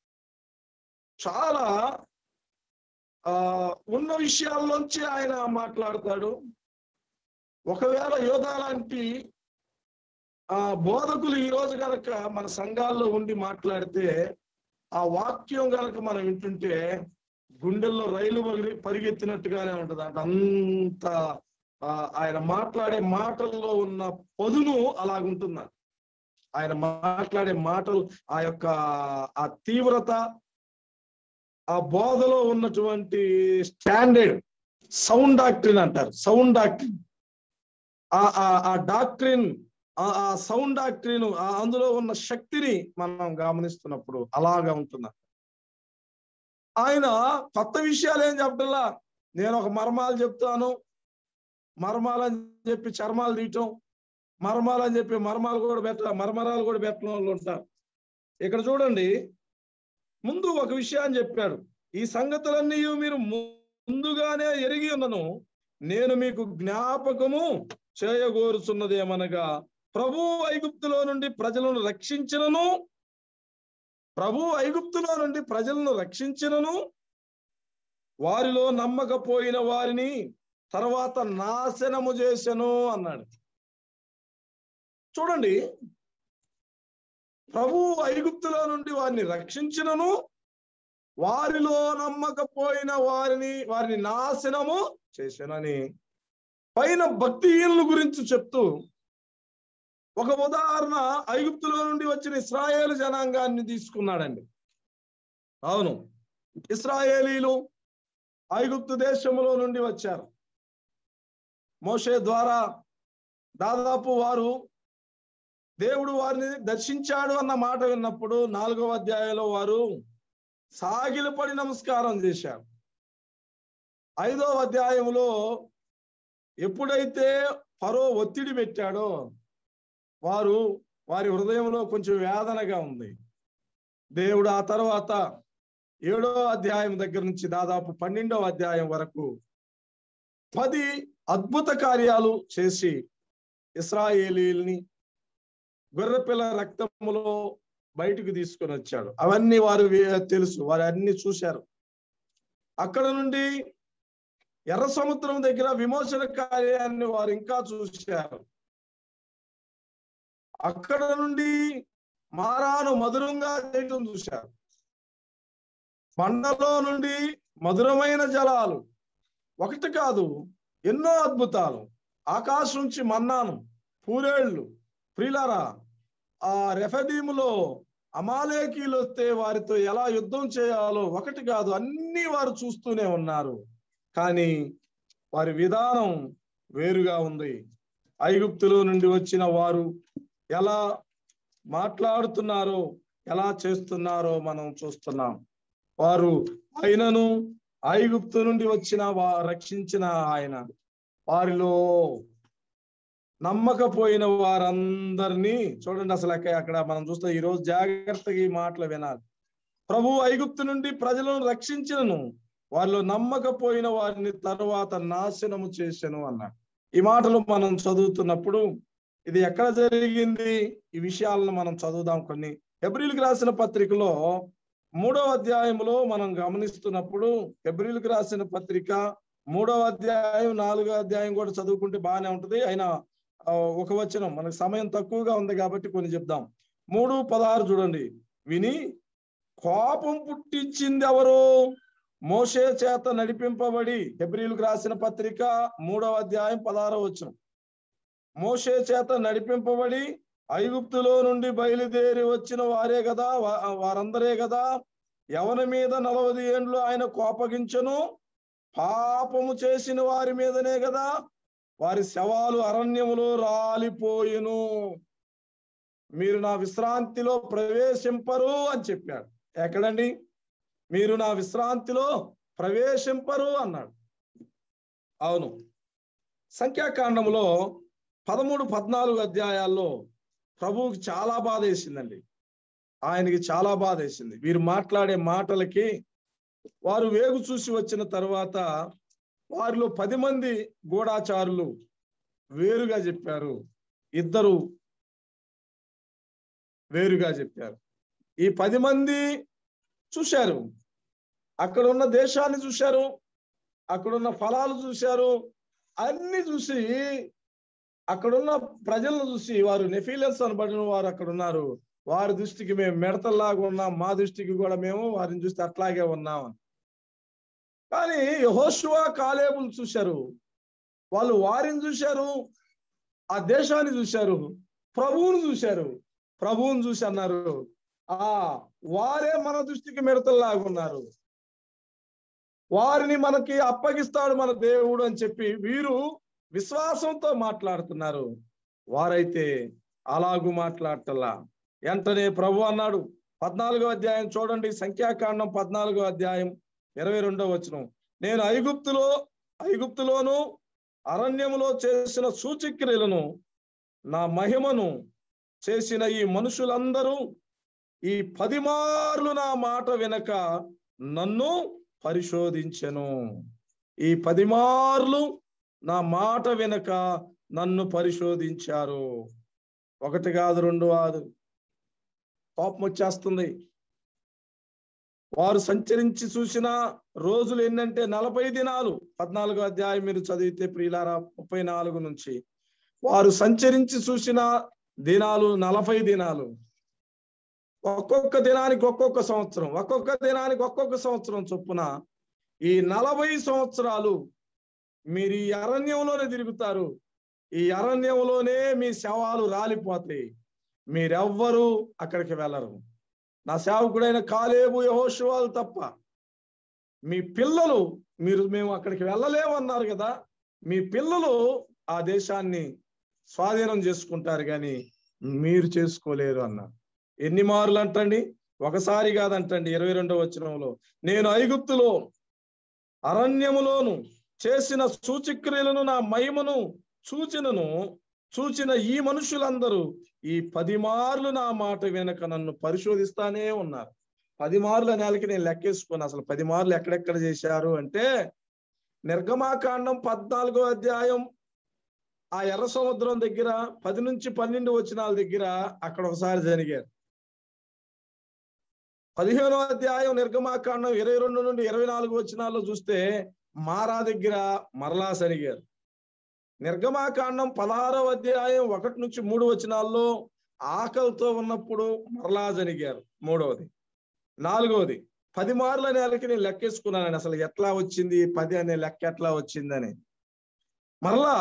చాలా ఆ ఉన్న విషయాల్లోంచి ఆయన మాట్లాడతాడు ఒకవేళ యోధా లాంటి ఆ బోధకులు ఈ రోజు గనక మన సంఘాల్లో ఉండి మాట్లాడితే ఆ వాక్యం గనక మనం వింటుంటే గుండెల్లో రైలు పరి- పరిగెత్తినట్టుగానే ఉంటది అంటే అంత ఆ, ఆయన మాట్లాడే మాటల్లో ఉన్న పొదును అలాగుంటుంది ఆయన మాట్లాడే మాటలు ఆ యొక్క ఆ తీవ్రత ఆ బోధలో ఉన్నటువంటి స్టాండర్డ్ సౌండ్ డాక్ట్రిన్ అంటారు సౌండ్ డాక్ట్రిన్ ఆ ఆ- ఆ డాక్ట్రిన్ ఆ ఆ సౌండ్ డాక్ట్రిన్ ఆ అందులో ఉన్న శక్తిని మనం గమనిస్తున్నప్పుడు అలాగా ఉంటుంది ఆయన కొత్త విషయాలు ఏం చెప్పటంలా నేను ఒక మర్మాలు చెప్తాను మర్మాలని చెప్పి చర్మాలు తీయటం మర్మాలని చెప్పి మర్మాలు కూడా పెట్ట మర్మరాలు కూడా పెట్టడం వాళ్ళు ఉంటారు ఇక్కడ చూడండి ముందు ఒక విషయాన్ని చెప్పాడు ఈ సంగతులన్నీ మీరు ముందుగానే ఎరిగి ఉన్నను నేను మీకు జ్ఞాపకము చేయగోరుచున్నది ఏమనగా ప్రభు ఐగుప్తులో నుండి ప్రజలను రక్షించినను ప్రభు ఐగుప్తులో నుండి ప్రజలను రక్షించినను వారిలో నమ్మకపోయిన వారిని తర్వాత నాశనము చేసెను అన్నాడు చూడండి ప్రభు ఐగుప్తులో నుండి వారిని రక్షించినను వారిలో నమ్మకపోయిన వారిని వారిని నాశనము చేశానని పైన భక్తిహీనుల గురించి చెప్తూ ఒక ఉదాహరణ ఐగుప్తులో నుండి వచ్చిన ఇస్రాయేల్ జనాంగాన్ని తీసుకున్నాడండి అవును ఇస్రాయేలీలు ఐగుప్తు దేశంలో నుండి వచ్చారు మోషే ద్వారా దాదాపు వారు దేవుడు వారిని దర్శించాడు అన్న మాట విన్నప్పుడు నాలుగవ అధ్యాయంలో వారు సాగిలపడి నమస్కారం చేశారు ఐదవ అధ్యాయంలో ఎప్పుడైతే ఫరో ఒత్తిడి పెట్టాడో వారు వారి హృదయంలో కొంచెం వేదనగా ఉంది దేవుడు ఆ తర్వాత ఏడో అధ్యాయం దగ్గర నుంచి దాదాపు పన్నెండవ అధ్యాయం వరకు పది అద్భుత కార్యాలు చేసి ఇస్రాయేలీల్ని గొర్రెపిల్ల రక్తములో బయటకు తీసుకొని వచ్చాడు అవన్నీ వారు వే- తెలుసు వారు అన్ని చూశారు అక్కడ నుండి ఎర్ర సముద్రం దగ్గర విమోచన కార్యాన్ని వారు ఇంకా చూశారు అక్కడ నుండి మారాను మధురంగా చేయటం చూశారు బండలో నుండి మధురమైన జలాలు ఒకటి కాదు ఎన్నో అద్భుతాలు ఆకాశం నుంచి మన్నాను పూరేళ్లు ప్రిలారా ఆ రెఫదీములో అమాలేకీలు వస్తే వారితో ఎలా యుద్ధం చేయాలో ఒకటి కాదు అన్ని వారు చూస్తూనే ఉన్నారు కానీ వారి విధానం వేరుగా ఉంది ఐగుప్తులో నుండి వచ్చిన వారు ఎలా మాట్లాడుతున్నారో ఎలా చేస్తున్నారో మనం చూస్తున్నాం వారు ఆయనను ఐగుప్తు నుండి వచ్చిన వా రక్షించిన ఆయన వారిలో నమ్మకపోయిన వారందరినీ చూడండి అసలు అక్క- అక్కడ మనం చూస్తే ఈ రోజు జాగ్రత్తగా ఈ మాటలు వినాలి ప్రభు ఐగుప్తు నుండి ప్రజలను రక్షించినను వారిలో నమ్మకపోయిన వారిని తరువాత నాశనము చేసెను అన్నాడు ఈ మాటలు మనం చదువుతున్నప్పుడు ఇది ఎక్కడ జరిగింది ఈ విషయాలను మనం చదువుదాం కొన్ని ఎబ్రిల్కి రాసిన పత్రికలో మూడవ అధ్యాయంలో మనం గమనిస్తున్నప్పుడు ఎబ్రిల్కి రాసిన పత్రిక మూడవ అధ్యాయం నాలుగో అధ్యాయం కూడా చదువుకుంటే బాగానే ఉంటది అయినా ఆ, ఒక వచనం మనకు సమయం తక్కువగా ఉంది కాబట్టి కొన్ని చెప్దాం మూడు పదహారు చూడండి విని కోపం పుట్టించింది ఎవరు మోషే చేత నడిపింపబడి హెబ్రిలకు రాసిన పత్రిక మూడవ అధ్యాయం పదహారవ వచనం మోషే చేత నడిపింపబడి ఐగుప్తులో నుండి బయలుదేరి వచ్చిన వారే కదా వా- వారందరే కదా ఎవరి మీద నలవది ఏండ్లు ఆయన కోపగించను పాపము చేసిన వారి మీదనే కదా వారి శవాలు అరణ్యములో రాలిపోయెను మీరు నా విశ్రాంతిలో ప్రవేశింపరు అని చెప్పాడు ఎక్కడండి మీరు నా విశ్రాంతిలో ప్రవేశింపరు అన్నాడు అవును సంఖ్యాకాండంలో పదమూడు పద్నాలుగు అధ్యాయాల్లో ప్రభువుకి చాలా బాధ వేసిందండి ఆయనకి చాలా బాధ వేసింది వీరు మాట్లాడే మాటలకి వారు వేగు చూసి వచ్చిన తర్వాత వారిలో పది మంది గూఢాచారులు వేరుగా చెప్పారు ఇద్దరు వేరుగా చెప్పారు ఈ పది మంది చూశారు అక్కడ ఉన్న దేశాన్ని చూశారు అక్కడున్న ఫలాలు చూశారు అన్ని చూసి అక్కడున్న ప్రజలను చూసి వారు నెఫీలెన్స్ అనబడిన వారు అక్కడ ఉన్నారు వారి దృష్టికి మేము మిడతల్లాగా ఉన్నాం మా దృష్టికి కూడా మేము వారిని చూస్తే అట్లాగే ఉన్నాం అని. కానీ యహోషువా కాలేబులు చూశారు వాళ్ళు వారిని చూశారు ఆ దేశాన్ని చూశారు ప్రభువును చూశారు ప్రభువును చూసి అన్నారు ఆ వారే మన దృష్టికి మిడతల్లాగా ఉన్నారు వారిని మనకి అప్పగిస్తాడు మన దేవుడు అని చెప్పి వీరు విశ్వాసంతో మాట్లాడుతున్నారు వారైతే అలాగూ మాట్లాడటల్లా వెంటనే ప్రభు అన్నాడు పద్నాలుగో అధ్యాయం చూడండి సంఖ్యాకాండం పద్నాలుగో అధ్యాయం ఇరవై రెండో వచనం నేను ఐగుప్తులో ఐగుప్తులోను అరణ్యములో చేసిన సూచక్రియలను నా మహిమను చేసిన ఈ మనుషులందరూ ఈ పది మార్లు నా మాట వినక నన్ను పరిశోధించెను ఈ పది మార్లు నా మాట వినక నన్ను పరిశోధించారు ఒకటి కాదు రెండు కాదు కోపం వచ్చేస్తుంది వారు సంచరించి చూసిన రోజులు ఎన్నంటే నలభై దినాలు పద్నాలుగో అధ్యాయం మీరు చదివితే ప్రియులారా ముప్పై నాలుగు నుంచి వారు సంచరించి చూసిన దినాలు నలభై దినాలు ఒక్కొక్క దినానికి ఒక్కొక్క సంవత్సరం ఒక్కొక్క దినానికి ఒక్కొక్క సంవత్సరం చొప్పున ఈ నలభై సంవత్సరాలు మీరు ఈ అరణ్యంలోనే తిరుగుతారు ఈ అరణ్యంలోనే మీ శవాలు రాలిపోతాయి మీరెవ్వరూ అక్కడికి వెళ్ళరు నా సేవకుడైన కాలేబు యహోషువాలు తప్ప మీ పిల్లలు మీరు మేము అక్కడికి వెళ్ళలేమన్నారు కదా మీ పిల్లలు ఆ దేశాన్ని స్వాధీనం చేసుకుంటారు కానీ మీరు చేసుకోలేరు అన్నారు ఎన్ని మార్లు అంటండి ఒకసారి కాదంటండి ఇరవై రెండవ వచనంలో నేను ఐగుప్తులో అరణ్యములోను చేసిన సూచక్రియలను నా మహిమను సూచనను చూచిన ఈ మనుషులందరూ ఈ పది మార్లు నా మాట వెనక నన్ను పరిశోధిస్తానే ఉన్నారు పది మార్లు అనేళ్ళకి నేను లెక్కేసుకున్నాను అసలు పది మార్లు ఎక్కడెక్కడ చేశారు అంటే నిర్గమాకాండం పద్నాలుగో అధ్యాయం ఆ ఎర్ర సముద్రం దగ్గర పది నుంచి పన్నెండు వచనాల దగ్గర అక్కడ ఒకసారి జరిగారు పదిహేనో అధ్యాయం నిర్గమాకాండం ఇరవై రెండు నుండి ఇరవై నాలుగు వచనాల్లో చూస్తే మారా దగ్గర మరలా సరిగారు నిర్గమాకాండం పదహారవ అధ్యాయం ఒకటి నుంచి మూడు వచనాల్లో ఆకలితో ఉన్నప్పుడు మరలా జరిగారు మూడవది నాలుగవది పది మార్ల నెలకి నేను లెక్కేసుకున్నాను అసలు ఎట్లా వచ్చింది పది అనే లెక్క ఎట్లా వచ్చిందని మరలా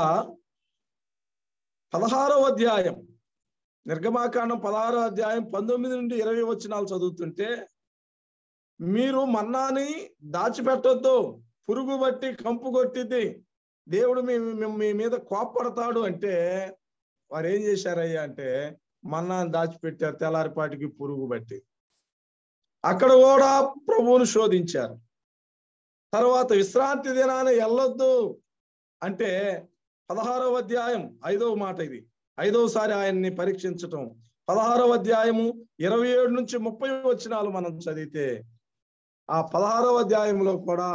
పదహారవ అధ్యాయం నిర్గమాకాండం పదహారో అధ్యాయం పంతొమ్మిది నుండి ఇరవై వచనాలు చదువుతుంటే మీరు మన్నాని దాచిపెట్టొద్దు పురుగు బట్టి కంపు కొట్టిద్ది దేవుడు మీ మీ- మీ మీద కోప్పడతాడు అంటే వారు ఏం చేశారయ్యా అంటే మన్నాన్ని దాచిపెట్టారు తెల్లారిపాటికి పురుగు బట్టి అక్కడ కూడా ప్రభువును శోధించారు తర్వాత విశ్రాంతి దినాన్ని వెళ్ళొద్దు అంటే పదహారవ అధ్యాయం ఐదవ మాట ఇది ఐదవసారి ఆయన్ని పరీక్షించటం పదహారవ అధ్యాయము ఇరవై ఏడు నుంచి ముప్పై వచనాలు మనం చదివితే ఆ పదహారవ అధ్యాయంలో కూడా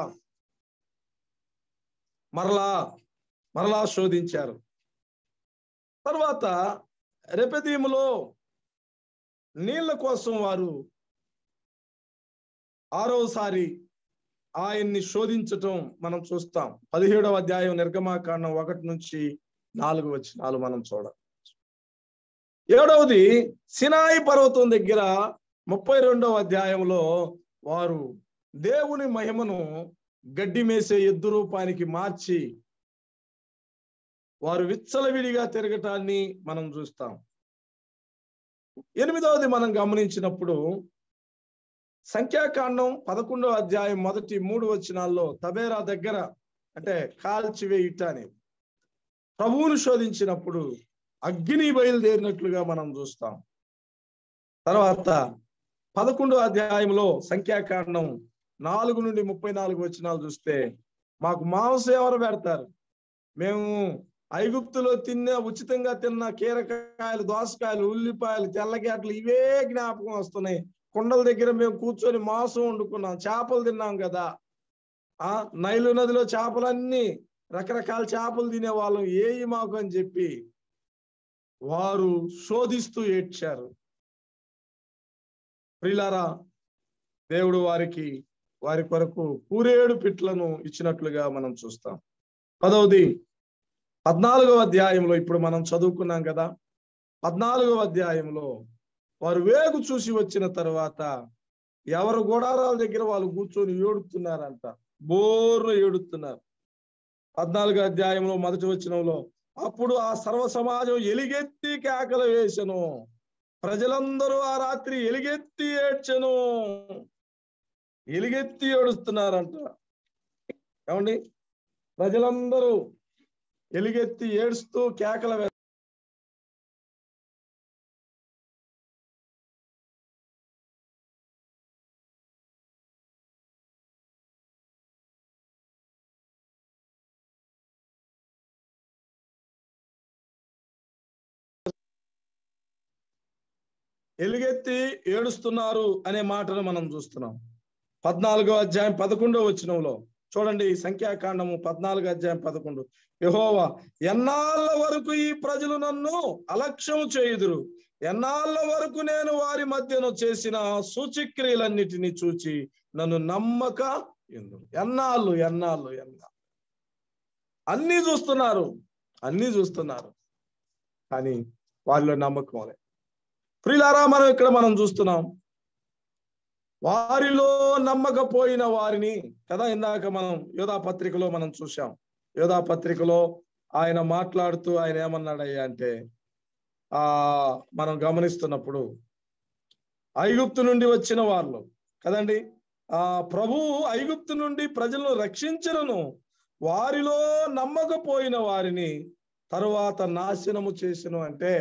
మరలా మరలా శోధించారు తర్వాత రెపెదీములో నీళ్ల కోసం వారు ఆరోసారి ఆయన్ని శోధించటం మనం చూస్తాం పదిహేడవ అధ్యాయం నిర్గమాకాండం ఒకటి నుంచి నాలుగు వచనాలు మనం చూడ ఏడవది సినాయి పర్వతం దగ్గర ముప్పై రెండవ అధ్యాయంలో వారు దేవుని మహిమను గడ్డి మేసే ఎద్దు రూపానికి మార్చి వారు విచ్చలవిడిగా తిరగటాన్ని మనం చూస్తాం ఎనిమిదవది మనం గమనించినప్పుడు సంఖ్యాకాండం పదకొండవ అధ్యాయం మొదటి మూడు వచనాల్లో తబేరా దగ్గర అంటే కాల్చివేయుట అనేది ప్రభువును శోధించినప్పుడు అగ్ని బయలుదేరినట్లుగా మనం చూస్తాం తర్వాత పదకొండవ అధ్యాయంలో సంఖ్యాకాండం నాలుగు నుండి ముప్పై నాలుగు వచనాలు చూస్తే మాకు మాంసం ఎవరు పెడతారు మేము ఐగుప్తులో తిన్న ఉచితంగా తిన్న కీరకాయలు దోసకాయలు ఉల్లిపాయలు తెల్లగేటలు ఇవే జ్ఞాపకం వస్తున్నాయి కుండల దగ్గర మేము కూర్చొని మాంసం వండుకున్నాం చేపలు తిన్నాం కదా ఆ నైలు నదిలో చేపలన్నీ రకరకాల చేపలు తినేవాళ్ళం ఏయి మాకు అని చెప్పి వారు శోధిస్తూ ఏడ్చారు ప్రిలారా దేవుడు వారికి వారి కొరకు పూరేడు పిట్లను ఇచ్చినట్లుగా మనం చూస్తాం పదవది పద్నాలుగవ అధ్యాయంలో ఇప్పుడు మనం చదువుకున్నాం కదా పద్నాలుగవ అధ్యాయంలో వారు వేగు చూసి వచ్చిన తర్వాత ఎవరు గుడారాల దగ్గర వాళ్ళు కూర్చొని ఏడుతున్నారంట బోర్ను ఏడుతున్నారు పద్నాలుగో అధ్యాయంలో మొదటి వచనంలో అప్పుడు ఆ సర్వ సమాజం ఎలిగెత్తి కేకలు వేసెను ప్రజలందరూ ఆ రాత్రి ఎలిగెత్తి ఏడ్చెను ఎలిగెత్తి ఏడుస్తున్నారంట ఏమండి ప్రజలందరూ ఎలిగెత్తి ఏడుస్తూ కేకల వే ఎలుగెత్తి ఏడుస్తున్నారు అనే మాటను మనం చూస్తున్నాం పద్నాలుగో అధ్యాయం పదకొండో వచనంలో చూడండి ఈ సంఖ్యాకాండము పద్నాలుగో అధ్యాయం పదకొండు యహోవా ఎన్నాళ్ళ వరకు ఈ ప్రజలు నన్ను అలక్ష్యం చేయుదురు ఎన్నాళ్ళ వరకు నేను వారి మధ్యను చేసిన సూచిక్రియలన్నిటినీ చూచి నన్ను నమ్మక ఎందుకు ఎన్నాళ్ళు ఎన్నాళ్ళు ఎన్నాళ్ళు అన్ని చూస్తున్నారు అన్ని చూస్తున్నారు కానీ వాళ్ళ నమ్మకం లేదు ప్రియులారా మనం ఇక్కడ మనం చూస్తున్నాం వారిలో నమ్మకపోయిన వారిని కదా ఇందాక మనం యోధా పత్రికలో మనం చూసాం యోధా పత్రికలో ఆయన మాట్లాడుతూ ఆయన ఏమన్నాడయ్యా అంటే ఆ మనం గమనిస్తున్నప్పుడు ఐగుప్తు నుండి వచ్చిన వాళ్ళు కదండి ఆ ప్రభు ఐగుప్తు నుండి ప్రజలను రక్షించను వారిలో నమ్మకపోయిన వారిని తరువాత నాశనము చేసను అంటే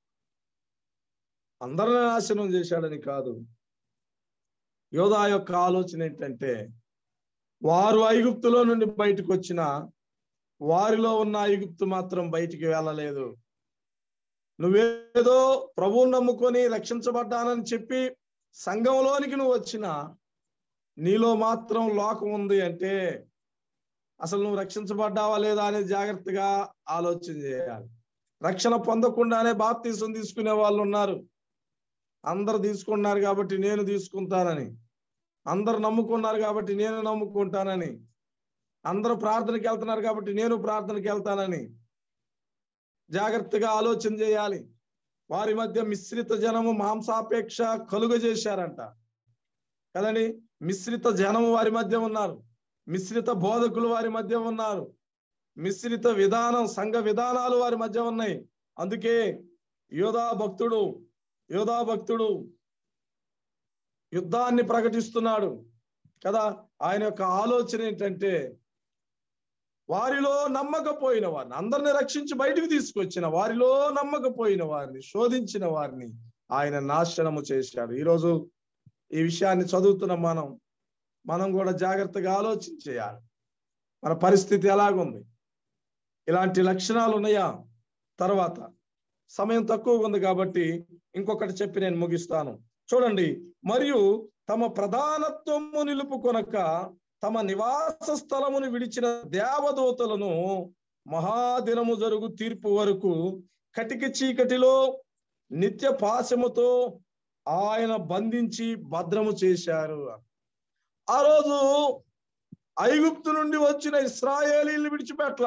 అందరిని నాశనం చేశాడని కాదు యోధా యొక్క ఆలోచన ఏంటంటే వారు ఐగుప్తులో నుండి బయటకు వచ్చిన వారిలో ఉన్న ఐగుప్తు మాత్రం బయటికి వెళ్ళలేదు నువ్వేదో ప్రభువుని నమ్ముకొని రక్షించబడ్డానని చెప్పి సంఘంలోనికి నువ్వు వచ్చిన నీలో మాత్రం లోకం ఉంది అంటే అసలు నువ్వు రక్షించబడ్డావా లేదా అనేది జాగ్రత్తగా ఆలోచన చేయాలి రక్షణ పొందకుండానే బాప్తీసం తీసుకునే వాళ్ళు ఉన్నారు అందరు తీసుకున్నారు కాబట్టి నేను తీసుకుంటానని అందరు నమ్ముకున్నారు కాబట్టి నేను నమ్ముకుంటానని అందరూ ప్రార్థనకి వెళ్తున్నారు కాబట్టి నేను ప్రార్థనకి వెళ్తానని జాగ్రత్తగా ఆలోచన చేయాలి వారి మధ్య మిశ్రిత జనము మాంసాపేక్ష కలుగ చేశారంట కదండి మిశ్రిత జనము వారి మధ్య ఉన్నారు మిశ్రిత బోధకులు వారి మధ్య ఉన్నారు మిశ్రిత విధానం సంఘ విధానాలు వారి మధ్య ఉన్నాయి అందుకే యోధా భక్తుడు యోధా భక్తుడు యుద్ధాన్ని ప్రకటిస్తున్నాడు కదా ఆయన యొక్క ఆలోచన ఏంటంటే వారిలో నమ్మకపోయిన వారిని అందరిని రక్షించి బయటకు తీసుకొచ్చిన వారిలో నమ్మకపోయిన వారిని శోధించిన వారిని ఆయన నాశనము చేశాడు ఈరోజు ఈ విషయాన్ని చదువుతున్న మనం మనం కూడా జాగ్రత్తగా ఆలోచన చేయాలి మన పరిస్థితి ఎలాగుంది ఇలాంటి లక్షణాలు ఉన్నాయా తర్వాత సమయం తక్కువ ఉంది కాబట్టి ఇంకొకటి చెప్పి నేను ముగిస్తాను చూడండి మరియు తమ ప్రధానత్వము నిలుపుకొనక తమ నివాస స్థలమును విడిచిన దేవదూతలను మహాదినము జరుగు తీర్పు వరకు కటిక చీకటిలో నిత్య పాశముతో ఆయన బంధించి భద్రము చేశారు ఆ రోజు ఐగుప్తు నుండి వచ్చిన ఇస్రాయేలీలు విడిచిపెట్ల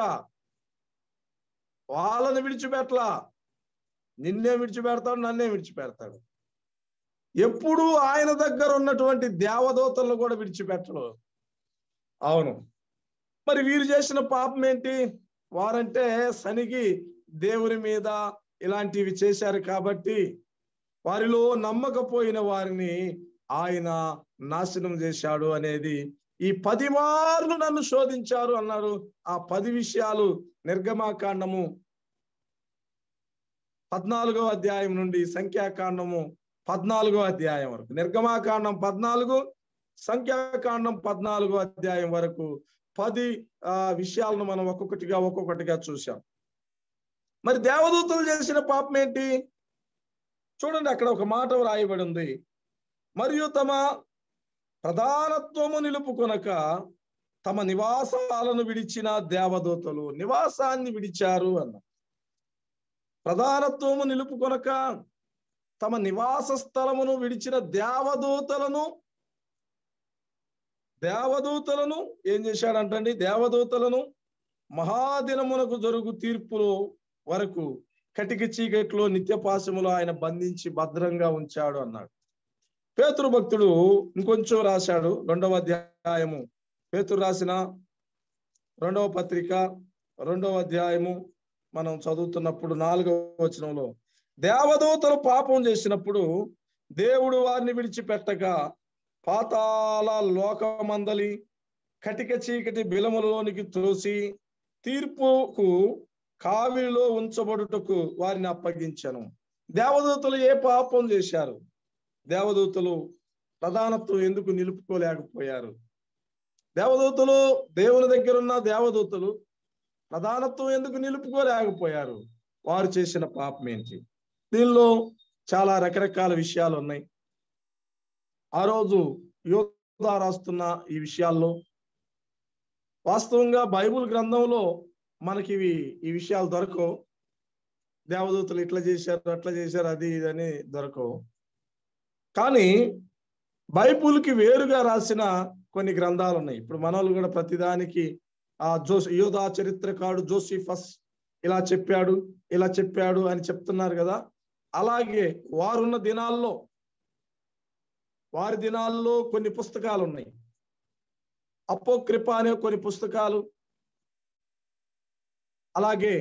వాళ్ళని విడిచిపెట్ల నిన్నే విడిచిపెడతాడు నన్నే విడిచిపెడతాడు ఎప్పుడు ఆయన దగ్గర ఉన్నటువంటి దేవదూతలను కూడా విడిచిపెట్టడు అవును మరి వీరు చేసిన పాపం ఏంటి వారంటే సనిగి దేవుని మీద ఇలాంటివి చేశారు కాబట్టి వారిలో నమ్మకపోయిన వారిని ఆయన నాశనం చేశాడు అనేది ఈ పది మార్లు నన్ను శోధించారు అన్నారు ఆ పది విషయాలు నిర్గమాకాండము పద్నాలుగో అధ్యాయం నుండి సంఖ్యాకాండము పద్నాలుగో అధ్యాయం వరకు నిర్గమాకాండం పద్నాలుగు సంఖ్యాకాండం పద్నాలుగో అధ్యాయం వరకు పది ఆ విషయాలను మనం ఒక్కొక్కటిగా ఒక్కొక్కటిగా చూసాం మరి దేవదూతలు చేసిన పాపం ఏంటి చూడండి అక్కడ ఒక మాట వ్రాయబడి ఉంది మరియు తమ ప్రధానత్వము నిలుపుకొనక తమ నివాసాలను విడిచిన దేవదూతలు నివాసాన్ని విడిచారు అన్న ప్రధానత్వము నిలుపుకొనక తమ నివాస స్థలమును విడిచిన దేవదూతలను దేవదూతలను ఏం చేశాడంటండి దేవదూతలను మహాదినమునకు జరుగు తీర్పులో వరకు కటిక చీకట్లో నిత్యపాశములో ఆయన బంధించి భద్రంగా ఉంచాడు అన్నాడు పేతురు భక్తుడు ఇంకొంచెం రాశాడు రెండవ అధ్యాయము పేతురు రాసిన రెండవ పత్రిక రెండవ అధ్యాయము మనం చదువుతున్నప్పుడు నాలుగవ వచనంలో దేవదూతలు పాపం చేసినప్పుడు దేవుడు వారిని విడిచిపెట్టగా పాతాల లోకమందలి కటిక చీకటి బిలములలోనికి త్రోసి తీర్పుకు కావిలిలో ఉంచబడుటకు వారిని అప్పగించను దేవదూతలు ఏ పాపం చేశారు దేవదూతలు ప్రధానత్వం ఎందుకు నిలుపుకోలేకపోయారు దేవదూతలు దేవుని దగ్గర ఉన్న దేవదూతలు ప్రధానత్వం ఎందుకు నిలుపుకోలేకపోయారు వారు చేసిన పాపం ఏంటి దీనిలో చాలా రకరకాల విషయాలు ఉన్నాయి ఆ రోజు యోధ రాస్తున్న ఈ విషయాల్లో వాస్తవంగా బైబుల్ గ్రంథంలో మనకి ఇవి ఈ విషయాలు దొరకవు దేవదూతలు ఇట్లా చేశారు అట్లా చేశారు అది ఇది అని దొరకవు కానీ బైబుల్కి వేరుగా రాసిన కొన్ని గ్రంథాలు ఉన్నాయి ఇప్పుడు మనోళ్ళు కూడా ప్రతిదానికి ఆ జోస్ యోధా చరిత్రకాడు జోసిఫస్ ఇలా చెప్పాడు ఇలా చెప్పాడు అని చెప్తున్నారు కదా అలాగే వారున్న దినాల్లో వారి దినాల్లో కొన్ని పుస్తకాలు ఉన్నాయి అపోక్రిప అనే కొన్ని పుస్తకాలు అలాగే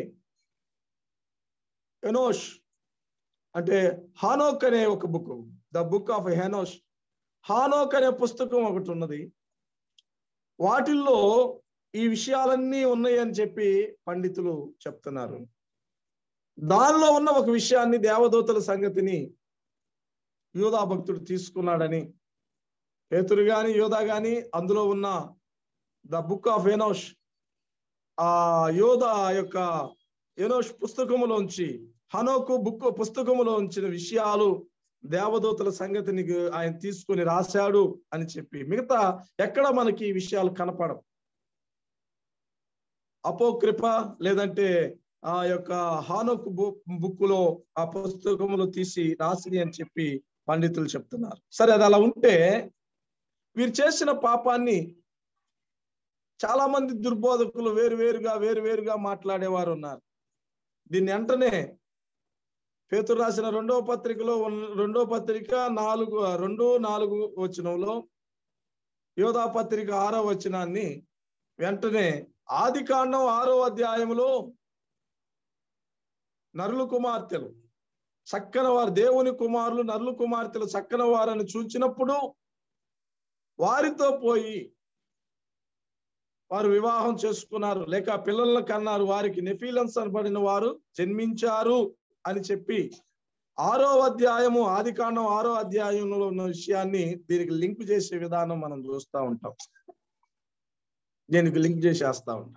ఎనోష్ అంటే హానోక్ అనే ఒక book the book of Enoch Enoch అనే పుస్తకం ఒకటి ఉన్నది వాటిల్లో ఈ విషయాలన్నీ ఉన్నాయి అని చెప్పి పండితులు చెప్తున్నారు దానిలో ఉన్న ఒక విషయాన్ని దేవదూతల సంగతిని యోధా భక్తుడు తీసుకున్నాడని పేతురు గాని యోధా గాని అందులో ఉన్న ద బుక్ ఆఫ్ ఎనోష్ ఆ యోధ యొక్క ఎనోష్ పుస్తకములోంచి హనోకు బుక్ పుస్తకములో ఉంచిన విషయాలు దేవదూతల సంగతిని ఆయన తీసుకొని రాశాడు అని చెప్పి మిగతా ఎక్కడ మనకి ఈ విషయాలు కనపడవు అపోకృప లేదంటే ఆ యొక్క హానోక్ బుక్ లో ఆ పుస్తకములు తీసి రాసింది అని చెప్పి పండితులు చెప్తున్నారు సరే అది అలా ఉంటే వీరు చేసిన పాపాన్ని చాలా మంది దుర్బోధకులు వేరు వేరుగా వేరు వేరుగా మాట్లాడేవారు ఉన్నారు దీన్ని వెంటనే పేతురు రాసిన రెండవ పత్రికలో ఉన్న- రెండవ పత్రిక నాలుగు రెండు నాలుగు వచనంలో యోధా పత్రిక ఆరో వచనాన్ని వెంటనే ఆది కాండం ఆరో అధ్యాయంలో నరులు కుమార్తెలు చక్కన వారు దేవుని కుమారులు నరులు కుమార్తెలు చక్కన వారని చూచినప్పుడు వారితో పోయి వారు వివాహం చేసుకున్నారు లేక పిల్లలను కన్నారు వారికి నెఫీలన్స్ అనబడిన వారు జన్మించారు అని చెప్పి ఆరో అధ్యాయము ఆది కాండం ఆరో అధ్యాయంలో ఉన్న విషయాన్ని దీనికి లింక్ చేసే విధానం మనం చూస్తూ ఉంటాం దీనికి లింక్ చేసేస్తా ఉంటాం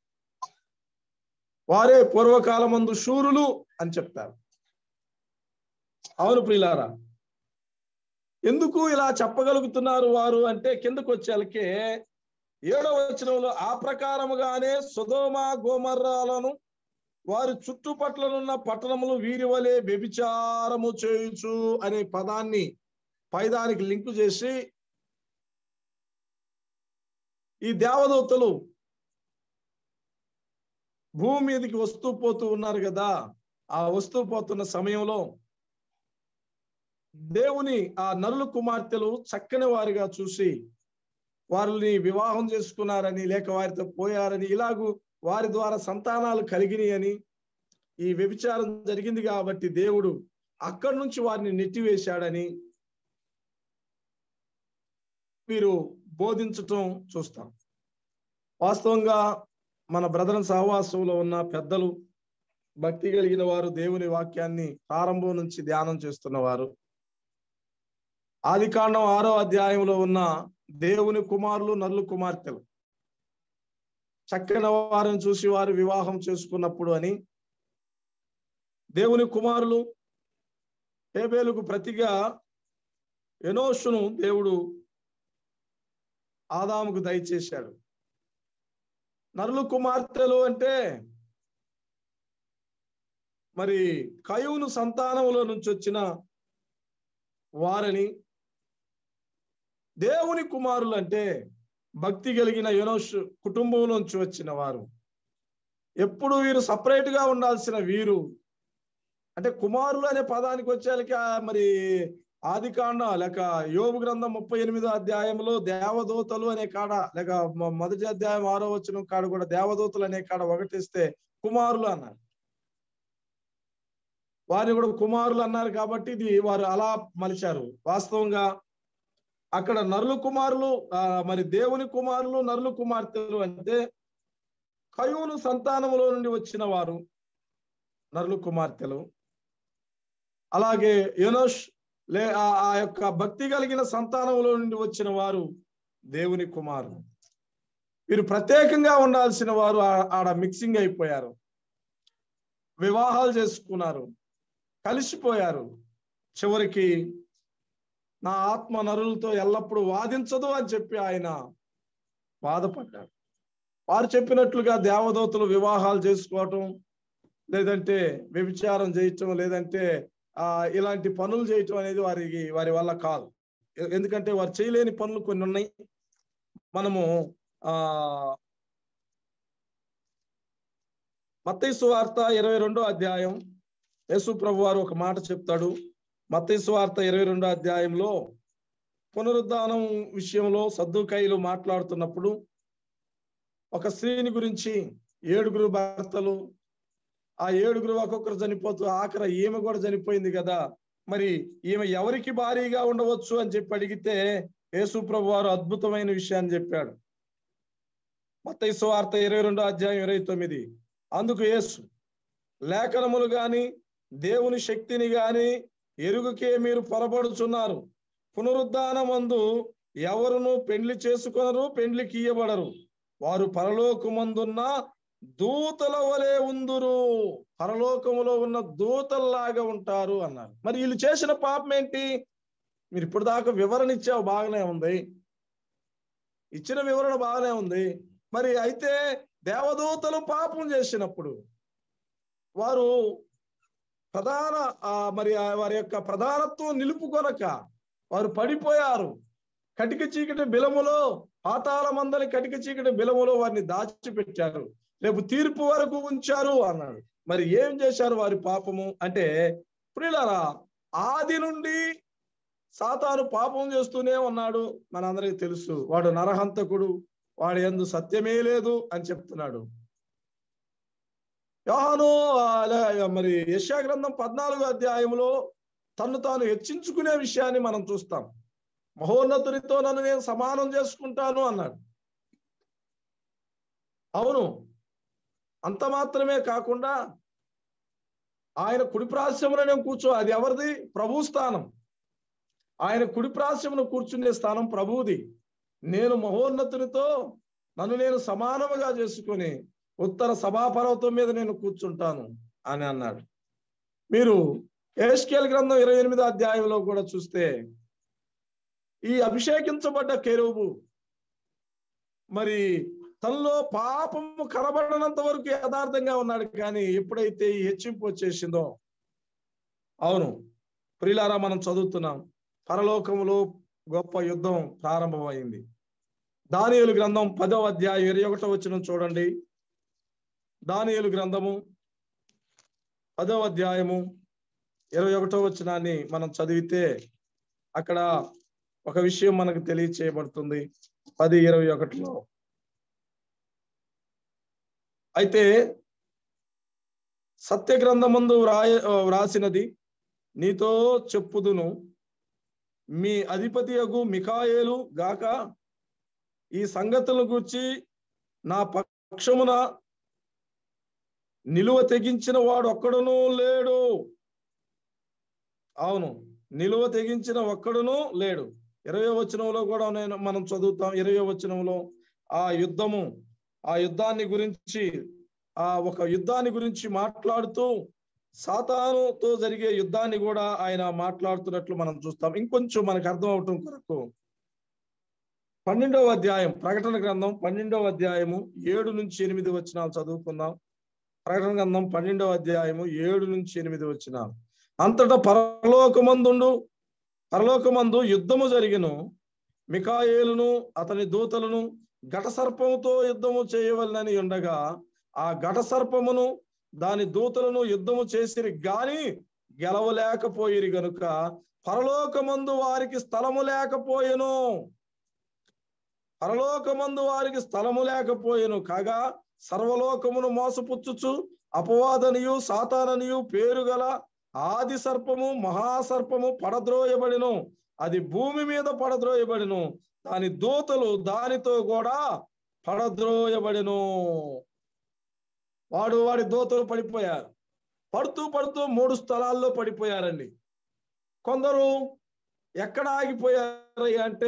వారే పూర్వకాలమందు శూరులు అని చెప్తారు అవును ప్రియులారా ఎందుకు ఇలా చెప్పగలుగుతున్నారు వారు అంటే కిందకు వచ్చేలకే ఏడవ వచనంలో ఆ ప్రకారముగానే సుధోమ గోమర్రాలను వారి చుట్టుపట్లనున్న పట్టణములు వీరి వలె వ్యభిచారము చేయుచు అనే పదాన్ని పైదానికి లింకు చేసి ఈ దేవదూతలు భూమి మీదకి వస్తూ పోతూ ఉన్నారు కదా ఆ వస్తూ పోతున్న సమయంలో దేవుని ఆ నరులు కుమార్తెలు చక్కని వారిగా చూసి వారిని వివాహం చేసుకున్నారని లేక వారితో పోయారని ఇలాగూ వారి ద్వారా సంతానాలు కలిగినాయి అని ఈ వ్యభిచారం జరిగింది కాబట్టి దేవుడు అక్కడి నుంచి వారిని నెట్టివేశాడని వీరు బోధించటం చూస్తాం వాస్తవంగా మన బ్రదర్ సహవాసంలో ఉన్న పెద్దలు భక్తి కలిగిన వారు దేవుని వాక్యాన్ని ప్రారంభం నుంచి ధ్యానం చేస్తున్నవారు ఆది కాండం ఆరో అధ్యాయంలో ఉన్న దేవుని కుమారులు నల్లు కుమార్తెలు చక్కని వారిని చూసి వారు వివాహం చేసుకున్నప్పుడు అని దేవుని కుమారులు హేబేలుకు ప్రతిగా ఎనోషును దేవుడు ఆదాముకు దయచేశాడు నరులు కుమార్తెలు అంటే మరి కయువును సంతానములో నుంచి వచ్చిన వారని దేవుని కుమారులు అంటే భక్తి కలిగిన యునోష్ కుటుంబం నుంచి వచ్చిన వారు ఎప్పుడు వీరు సపరేట్ గా ఉండాల్సిన వీరు అంటే కుమారులు అనే పదానికి వచ్చేలకి ఆ మరి ఆది కాండ లేక యోగు గ్రంథం ముప్పై ఎనిమిదో అధ్యాయంలో దేవదూతలు అనే కాడ లేక మొ- మొదటి అధ్యాయం ఆరో వచ్చిన కాడ కూడా దేవదూతలు అనే కాడ ఒకటిస్తే కుమారులు అన్నారు వారిని కూడా కుమారులు అన్నారు కాబట్టి ఇది వారు అలా మలిచారు వాస్తవంగా అక్కడ నరులు కుమారులు ఆ, మరి దేవుని కుమారులు నరులు కుమార్తెలు అంటే కయువును సంతానములో నుండి వచ్చిన వారు నరులు కుమార్తెలు అలాగే యునోష్ లే ఆ ఆ యొక్క భక్తి కలిగిన సంతానంలో నుండి వచ్చిన వారు దేవుని కుమారులు వీరు ప్రత్యేకంగా ఉండాల్సిన వారు ఆ- ఆడ మిక్సింగ్ అయిపోయారు వివాహాలు చేసుకున్నారు కలిసిపోయారు చివరికి నా ఆత్మ నరులతో ఎల్లప్పుడూ వాదించదు అని చెప్పి ఆయన బాధపడ్డాడు వారు చెప్పినట్లుగా దేవదూతలు వివాహాలు చేసుకోవటం లేదంటే వ్యభిచారం చేయటం లేదంటే ఆ ఇలాంటి పనులు చేయటం అనేది వారికి వారి వల్ల కాదు ఎ- ఎందుకంటే వారు చేయలేని పనులు కొన్ని ఉన్నాయి మనము ఆ మత్తయి వార్త ఇరవై రెండో అధ్యాయం యేసు ప్రభు వారు ఒక మాట చెప్తాడు మత్తయి వార్త ఇరవై రెండో అధ్యాయంలో పునరుద్ధానం విషయంలో సద్దుకాయిలు మాట్లాడుతున్నప్పుడు ఒక స్త్రీని గురించి ఏడుగురు భర్తలు ఆ ఏడుగురు ఒక్కొక్కరు చనిపోతూ ఆఖర ఈమె కూడా చనిపోయింది కదా మరి ఈమె ఎవరికి భారీగా ఉండవచ్చు అని చెప్పి అడిగితే యేసు ప్రభు వారు అద్భుతమైన విషయాన్ని చెప్పాడు మత్తయి వార్త ఇరవై రెండో అధ్యాయం ఇరవై తొమ్మిది అందుకు యేసు లేఖనములు గాని దేవుని శక్తిని గాని ఎరుగుకే మీరు పొరబడుచున్నారు పునరుద్ధానమందు ఎవరును పెండ్లి చేసుకొనరు పెండ్లికి ఇయ్యబడరు వారు పరలోకమందున్న దూతల వలె ఉందురు పరలోకములో ఉన్న దూతల్లాగా ఉంటారు అన్నారు మరి వీళ్ళు చేసిన పాపం ఏంటి మీరు ఇప్పుడు దాకా వివరణ ఇచ్చావు బాగానే ఉంది ఇచ్చిన వివరణ బాగానే ఉంది మరి అయితే దేవదూతలు పాపం చేసినప్పుడు వారు ప్రధాన ఆ, మరి ఆ వారి యొక్క ప్రధానత్వం నిలుపుకొనక వారు పడిపోయారు కటిక చీకటి బిలములో పాతాల మందలి కటిక చీకటి బిలములో వారిని దాచిపెట్టారు రేపు తీర్పు వరకు ఉంచారు అన్నాడు మరి ఏం చేశారు వారి పాపము అంటే ప్రియులారా ఆది నుండి సాతాను పాపం చేస్తూనే ఉన్నాడు మనందరికీ తెలుసు వాడు నరహంతకుడు వాడి ఎందు సత్యమే లేదు అని చెప్తున్నాడు యోహాను ఆ, లే- మరి యశా గ్రంథం పద్నాలుగో అధ్యాయంలో తన్ను తాను హెచ్చించుకునే విషయాన్ని మనం చూస్తాం మహోన్నతునితో నన్ను నేను సమానం చేసుకుంటాను అన్నాడు అవును అంత మాత్రమే కాకుండా ఆయన కుడి ప్రాశ్రమున నేను కూర్చో అది ఎవరిది ప్రభు స్థానం ఆయన కుడి ప్రాశ్రమును కూర్చునే స్థానం ప్రభువుది నేను మహోన్నతునితో నన్ను నేను సమానముగా చేసుకొని ఉత్తర సభాపర్వతం మీద నేను కూర్చుంటాను అని అన్నాడు మీరు ఏష్కేల్ గ్రంథం ఇరవై ఎనిమిదో అధ్యాయంలో కూడా చూస్తే ఈ అభిషేకించబడ్డ కెరువు మరి తనలో పాపము కనబడనంత వరకు యథార్థంగా ఉన్నాడు కానీ ఎప్పుడైతే ఈ హెచ్చింపు వచ్చేసిందో అవును ప్రిలారా మనం చదువుతున్నాం పరలోకములో గొప్ప యుద్ధం ప్రారంభమైంది దానియేలు గ్రంథం పదో అధ్యాయం ఇరవై ఒకటో వచ్చిన చూడండి దానియేలు గ్రంథము పదో అధ్యాయము ఇరవై ఒకటో వచనాన్ని మనం చదివితే అక్కడ ఒక విషయం మనకు తెలియచేయబడుతుంది పది ఇరవై ఒకటిలో అయితే సత్య గ్రంథమందు వ్రాయ వ్రాసినది నీతో చెప్పుదును మీ అధిపతి యగు మికాయేలు గాక ఈ సంగతులను గూర్చి నా పక్షమున నిలువ తెగించిన వాడు ఒక్కడునూ లేడు అవును నిలువ తెగించిన ఒక్కడునూ లేడు ఇరవై వచనంలో కూడా నేను మనం చదువుతాం ఇరవై వచనంలో ఆ యుద్ధము ఆ యుద్ధాన్ని గురించి ఆ ఒక యుద్ధాన్ని గురించి మాట్లాడుతూ సాతానుతో జరిగే యుద్ధాన్ని కూడా ఆయన మాట్లాడుతున్నట్లు మనం చూస్తాం ఇంకొంచెం మనకు అర్థం అవటం కొరకు పన్నెండవ అధ్యాయం ప్రకటన గ్రంథం పన్నెండవ అధ్యాయము ఏడు నుంచి ఎనిమిది వచనాలు చదువుకుందాం ప్రకటన గ్రంథం పన్నెండవ అధ్యాయము ఏడు నుంచి ఎనిమిది వచనాలు అంతటా పరలోకమందుండు పరలోకమందు యుద్ధము జరిగిను మికాయేలును అతని దూతలను ఘట సర్పముతో యుద్ధము చేయవలనని ఉండగా ఆ ఘట సర్పమును దాని దూతలను యుద్ధము చేసిరి గాని గెలవలేకపోయిరి గనుక పరలోకమందు వారికి స్థలము లేకపోయెను పరలోకమందు వారికి స్థలము లేకపోయెను కాగా సర్వలోకమును మోసపుచ్చుచు అపవాదనియు సాతాననియు పేరు గల ఆది సర్పము మహాసర్పము పడద్రోయబడిను అది భూమి మీద పడద్రోయబడిను దాని దూతలు దానితో కూడా పడద్రోయబడిను వాడు వాడి దూతలు పడిపోయారు పడుతూ పడుతూ మూడు స్థలాల్లో పడిపోయారండి కొందరు ఎక్కడ ఆగిపోయారు అంటే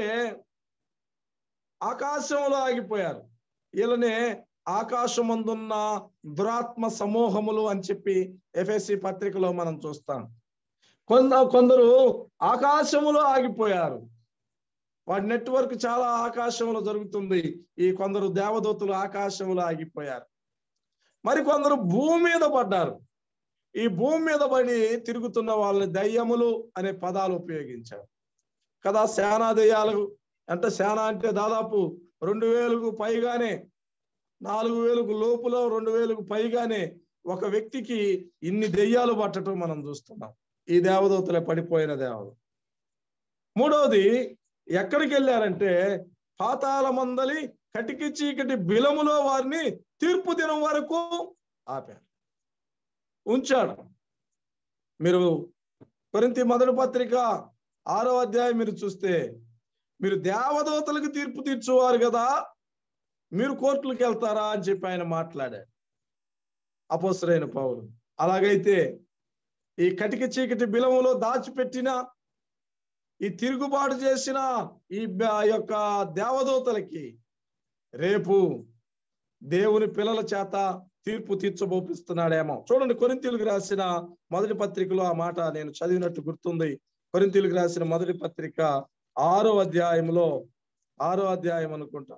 ఆకాశంలో ఆగిపోయారు వీళ్ళనే ఆకాశమందున్న దురాత్మ సమూహములు అని చెప్పి ఎఫ్ఎస్సి పత్రికలో మనం చూస్తాం కొంద కొందరు ఆకాశములో ఆగిపోయారు వాడి నెట్వర్క్ చాలా ఆకాశంలో జరుగుతుంది ఈ కొందరు దేవదూతలు ఆకాశంలో ఆగిపోయారు మరి కొందరు భూమి మీద పడ్డారు ఈ భూమి మీద పడి తిరుగుతున్న వాళ్ళని దయ్యములు అనే పదాలు ఉపయోగించారు కదా శానా దయ్యాలు అంటే శానా అంటే దాదాపు రెండు వేలకు పైగానే నాలుగు వేలకు లోపులో రెండు వేలకు పైగానే ఒక వ్యక్తికి ఇన్ని దెయ్యాలు పట్టడం మనం చూస్తున్నాం ఈ దేవదూతలే పడిపోయిన దేవత మూడవది ఎక్కడికి వెళ్ళారంటే పాతాల మందలి కటికి చీకటి బిలములో వారిని తీర్పు దినం వరకు ఆపారు ఉంచాడు మీరు కొరింతి మొదటి పత్రిక ఆరో అధ్యాయం మీరు చూస్తే మీరు దేవదూతలకు తీర్పు తీర్చువారు కదా మీరు కోర్టులకు వెళ్తారా అని చెప్పి ఆయన మాట్లాడాడు అపోసరైన పౌరు అలాగైతే ఈ కటిక చీకటి బిలములో దాచిపెట్టిన ఈ తిరుగుబాటు చేసిన ఈ బ- యొక్క దేవదూతలకి రేపు దేవుని పిల్లల చేత తీర్పు తీర్చబోపిస్తున్నాడేమో చూడండి కొరింతీలకు రాసిన మొదటి పత్రికలో ఆ మాట నేను చదివినట్టు గుర్తుంది కొరింతీలకు రాసిన మొదటి పత్రిక ఆరో అధ్యాయంలో ఆరో అధ్యాయం అనుకుంటా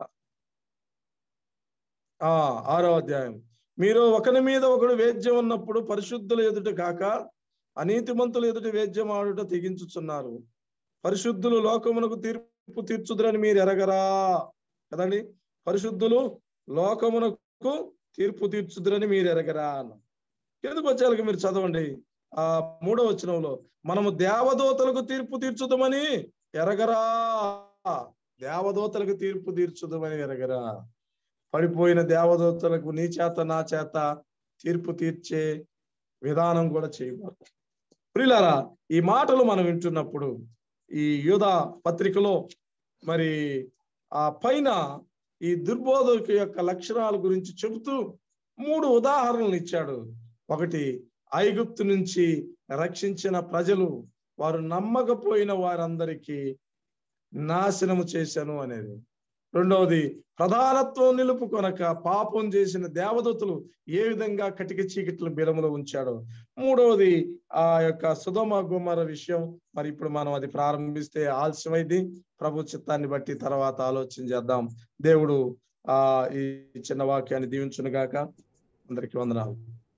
ఆ ఆరో అధ్యాయం మీరు ఒకరి మీద ఒకడు వేద్యం ఉన్నప్పుడు పరిశుద్ధుల ఎదుట కాక అనీతిమంతులు ఎదుటి వేద్యం ఆడుట తెగించుచున్నారు పరిశుద్ధులు లోకమునకు తీర్పు తీర్చుదురని మీరు ఎరగరా కదండి పరిశుద్ధులు లోకమునకు తీర్పు తీర్చుదురని మీరు ఎరగరా అన్న ఎందుకు వచ్చేళ్ళకి మీరు చదవండి ఆ మూడో వచనంలో మనము దేవదూతలకు తీర్పు తీర్చుదామని ఎరగరా దేవదూతలకు తీర్పు తీర్చుదామని ఎరగరా పడిపోయిన దేవదూతలకు నీ చేత నా చేత తీర్పు తీర్చే విధానం కూడా చేయకూడదు ప్రియులారా ఈ మాటలు మనం వింటున్నప్పుడు ఈ యూద పత్రికలో మరి ఆ పైన ఈ దుర్బోధకు యొక్క లక్షణాల గురించి చెబుతూ మూడు ఉదాహరణలు ఇచ్చాడు ఒకటి ఐగుప్తు నుంచి రక్షించిన ప్రజలు వారు నమ్మకపోయిన వారందరికీ నాశనము చేశాను అనేది రెండవది ప్రధానత్వం నిలుపుకొనక పాపం చేసిన దేవదూతలు ఏ విధంగా కటిక చీకట్ల బిలములో ఉంచాడో మూడవది ఆ యొక్క సుధమ గుమ్మర విషయం మరి ఇప్పుడు మనం అది ప్రారంభిస్తే ఆలస్యమైంది ప్రభు చిత్తాన్ని బట్టి తర్వాత ఆలోచన చేద్దాం దేవుడు ఆ ఈ చిన్న వాక్యాన్ని దీవించును గాక అందరికి వందనాలు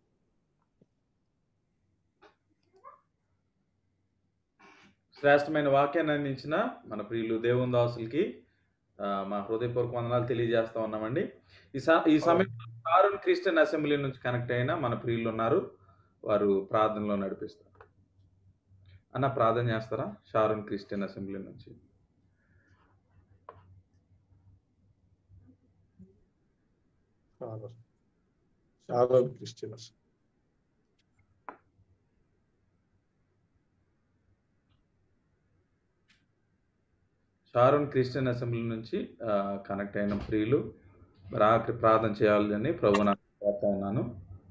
శ్రేష్టమైన వాక్యాన్ని అందించిన మన ప్రియులు దేవుని దాసులకి ఆ, మా హృదయపూర్వక వందనాలు తెలియజేస్తా ఉన్నామండి ఈ స ఈ సమయంలో షారూన్ క్రిస్టియన్ అసెంబ్లీ నుంచి కనెక్ట్ అయిన మన ప్రియులు ఉన్నారు వారు ప్రార్థనలో నడిపిస్తారు అన్న ప్రార్థన చేస్తారా షారూన్ క్రిస్టియన్ అసెంబ్లీ నుంచి చాలా చాలా క్రిస్టియన్స్ షారూన్ క్రిస్టియన్ అసెంబ్లీ నుంచి ఆ, కనెక్ట్ అయిన ప్రియులు మరి ఆఖరి ప్రార్థన చేయాలని ప్రభు నాకు కోరుతా ఉన్నాను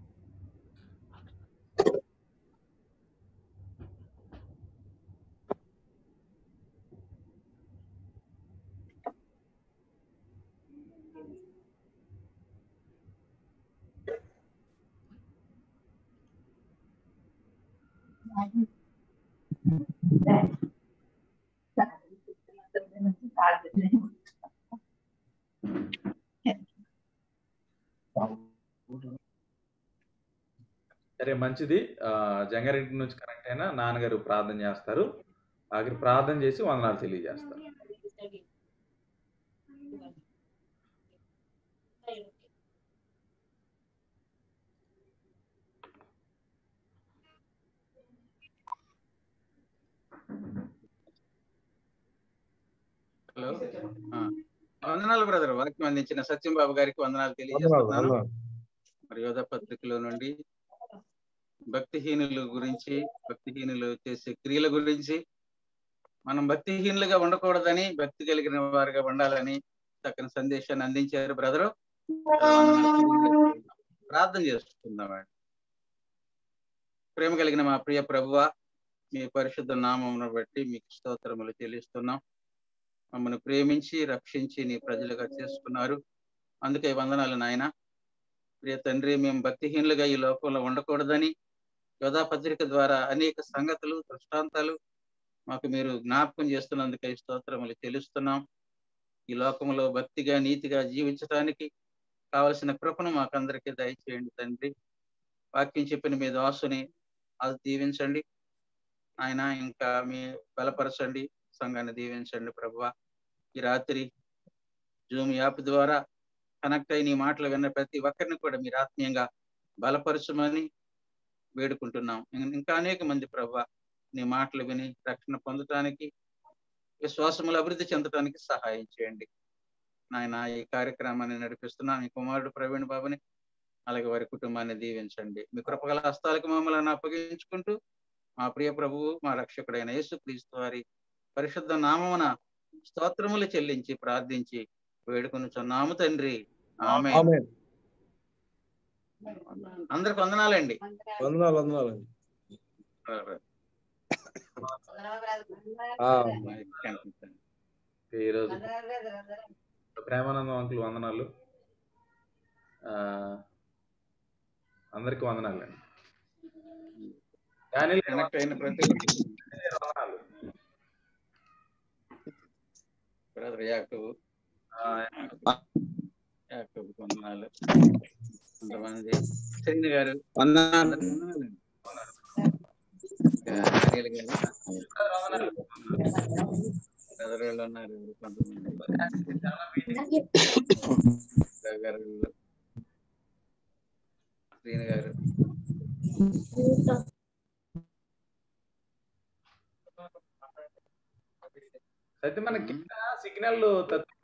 సరే మంచిది ఆ, జంగారెడ్డి నుంచి కనెక్ట్ అయిన నాన్నగారు ప్రార్థన చేస్తారు ఆఖరి ప్రార్థన చేసి వందనాలు తెలియజేస్తారు హలో ఆ. వందనాలు బ్రదర్ వాక్యం అందించిన సత్యం బాబు గారికి వందనాలు వందనాలు, తెలియజేస్తున్నాను వందనాలు. మరి యోధ పత్రికలో నుండి భక్తిహీనుల గురించి భక్తిహీనులు చేసే క్రియల గురించి మనం భక్తిహీనులుగా ఉండకూడదని భక్తి కలిగిన వారుగా ఉండాలని చక్కని సందేశాన్ని అందించారు బ్రదరు ప్రార్థన చేసుకుందామండి ప్రేమ కలిగిన మా ప్రియ ప్రభువ మీ పరిశుద్ధ నామమును బట్టి మీకు స్తోత్రములు చెల్లిస్తున్నాం మమ్మల్ని ప్రేమించి రక్షించి నీ ప్రజలుగా చేసుకున్నారు అందుకే వందనాలు నాయన ప్రియ తండ్రి మేము భక్తిహీనులుగా ఈ లోకంలో ఉండకూడదని యోధా పత్రిక ద్వారా అనేక సంగతులు దృష్టాంతాలు మాకు మీరు జ్ఞాపకం చేస్తున్నందుకే స్తోత్రములు చెల్లిస్తున్నాం ఈ లోకంలో భక్తిగా నీతిగా జీవించడానికి కావలసిన కృపను మాకందరికీ దయచేయండి తండ్రి వాక్యం చెప్పిన మీ దాసుని అది దీవించండి ఆయన ఇంకా మీ బలపరచండి సంఘాన్ని దీవించండి ప్రభువ ఈ రాత్రి జూమ్ యాప్ ద్వారా కనెక్ట్ అయి నీ మాటలు విన్న ప్రతి ఒక్కరిని కూడా మీరు ఆత్మీయంగా బలపరచమని వేడుకుంటున్నాం ఇం- ఇంకా అనేక మంది ప్రభు నీ మాటలు విని రక్షణ పొందటానికి విశ్వాసములు అభివృద్ధి చెందటానికి సహాయం చేయండి నాయన ఈ కార్యక్రమాన్ని నడిపిస్తున్నా మీ కుమారుడు ప్రవీణ్ బాబుని అలాగే వారి కుటుంబాన్ని దీవించండి మీ కృపగల హస్తాలకు మమ్మల్ని అప్పగించుకుంటూ మా ప్రియ ప్రభువు మా రక్షకుడైన యేసు క్రీస్తు వారి పరిశుద్ధ నామమున స్తోత్రములు చెల్లించి ప్రార్థించి వేడుకొనుచున్నాము తండ్రి ఆమె ఆమేన్. అందరికి వందనాలండి వందనాలు వందనాలు ఆ, ఈ రోజు ప్రేమానందం అంకుల్ వందనాలు ఆ, అందరికి వందనాలు అండి డానియల్ కనెక్ట్ అయిన ప్రతి వందనాలు బ్రదర్ యాకబు ఆ, యాకబు వందనాలు కొంతమంది శ్రీని గారు వందనాలు అందరికి వందనాలండి. ఇంకా అనిల్ గారు వందనాలు. బ్రదర్లు ఉన్నారు కొంతమంది చాలా meeting. రావు గారు శ్రీను గారు అయితే మన కింద సిగ్నల్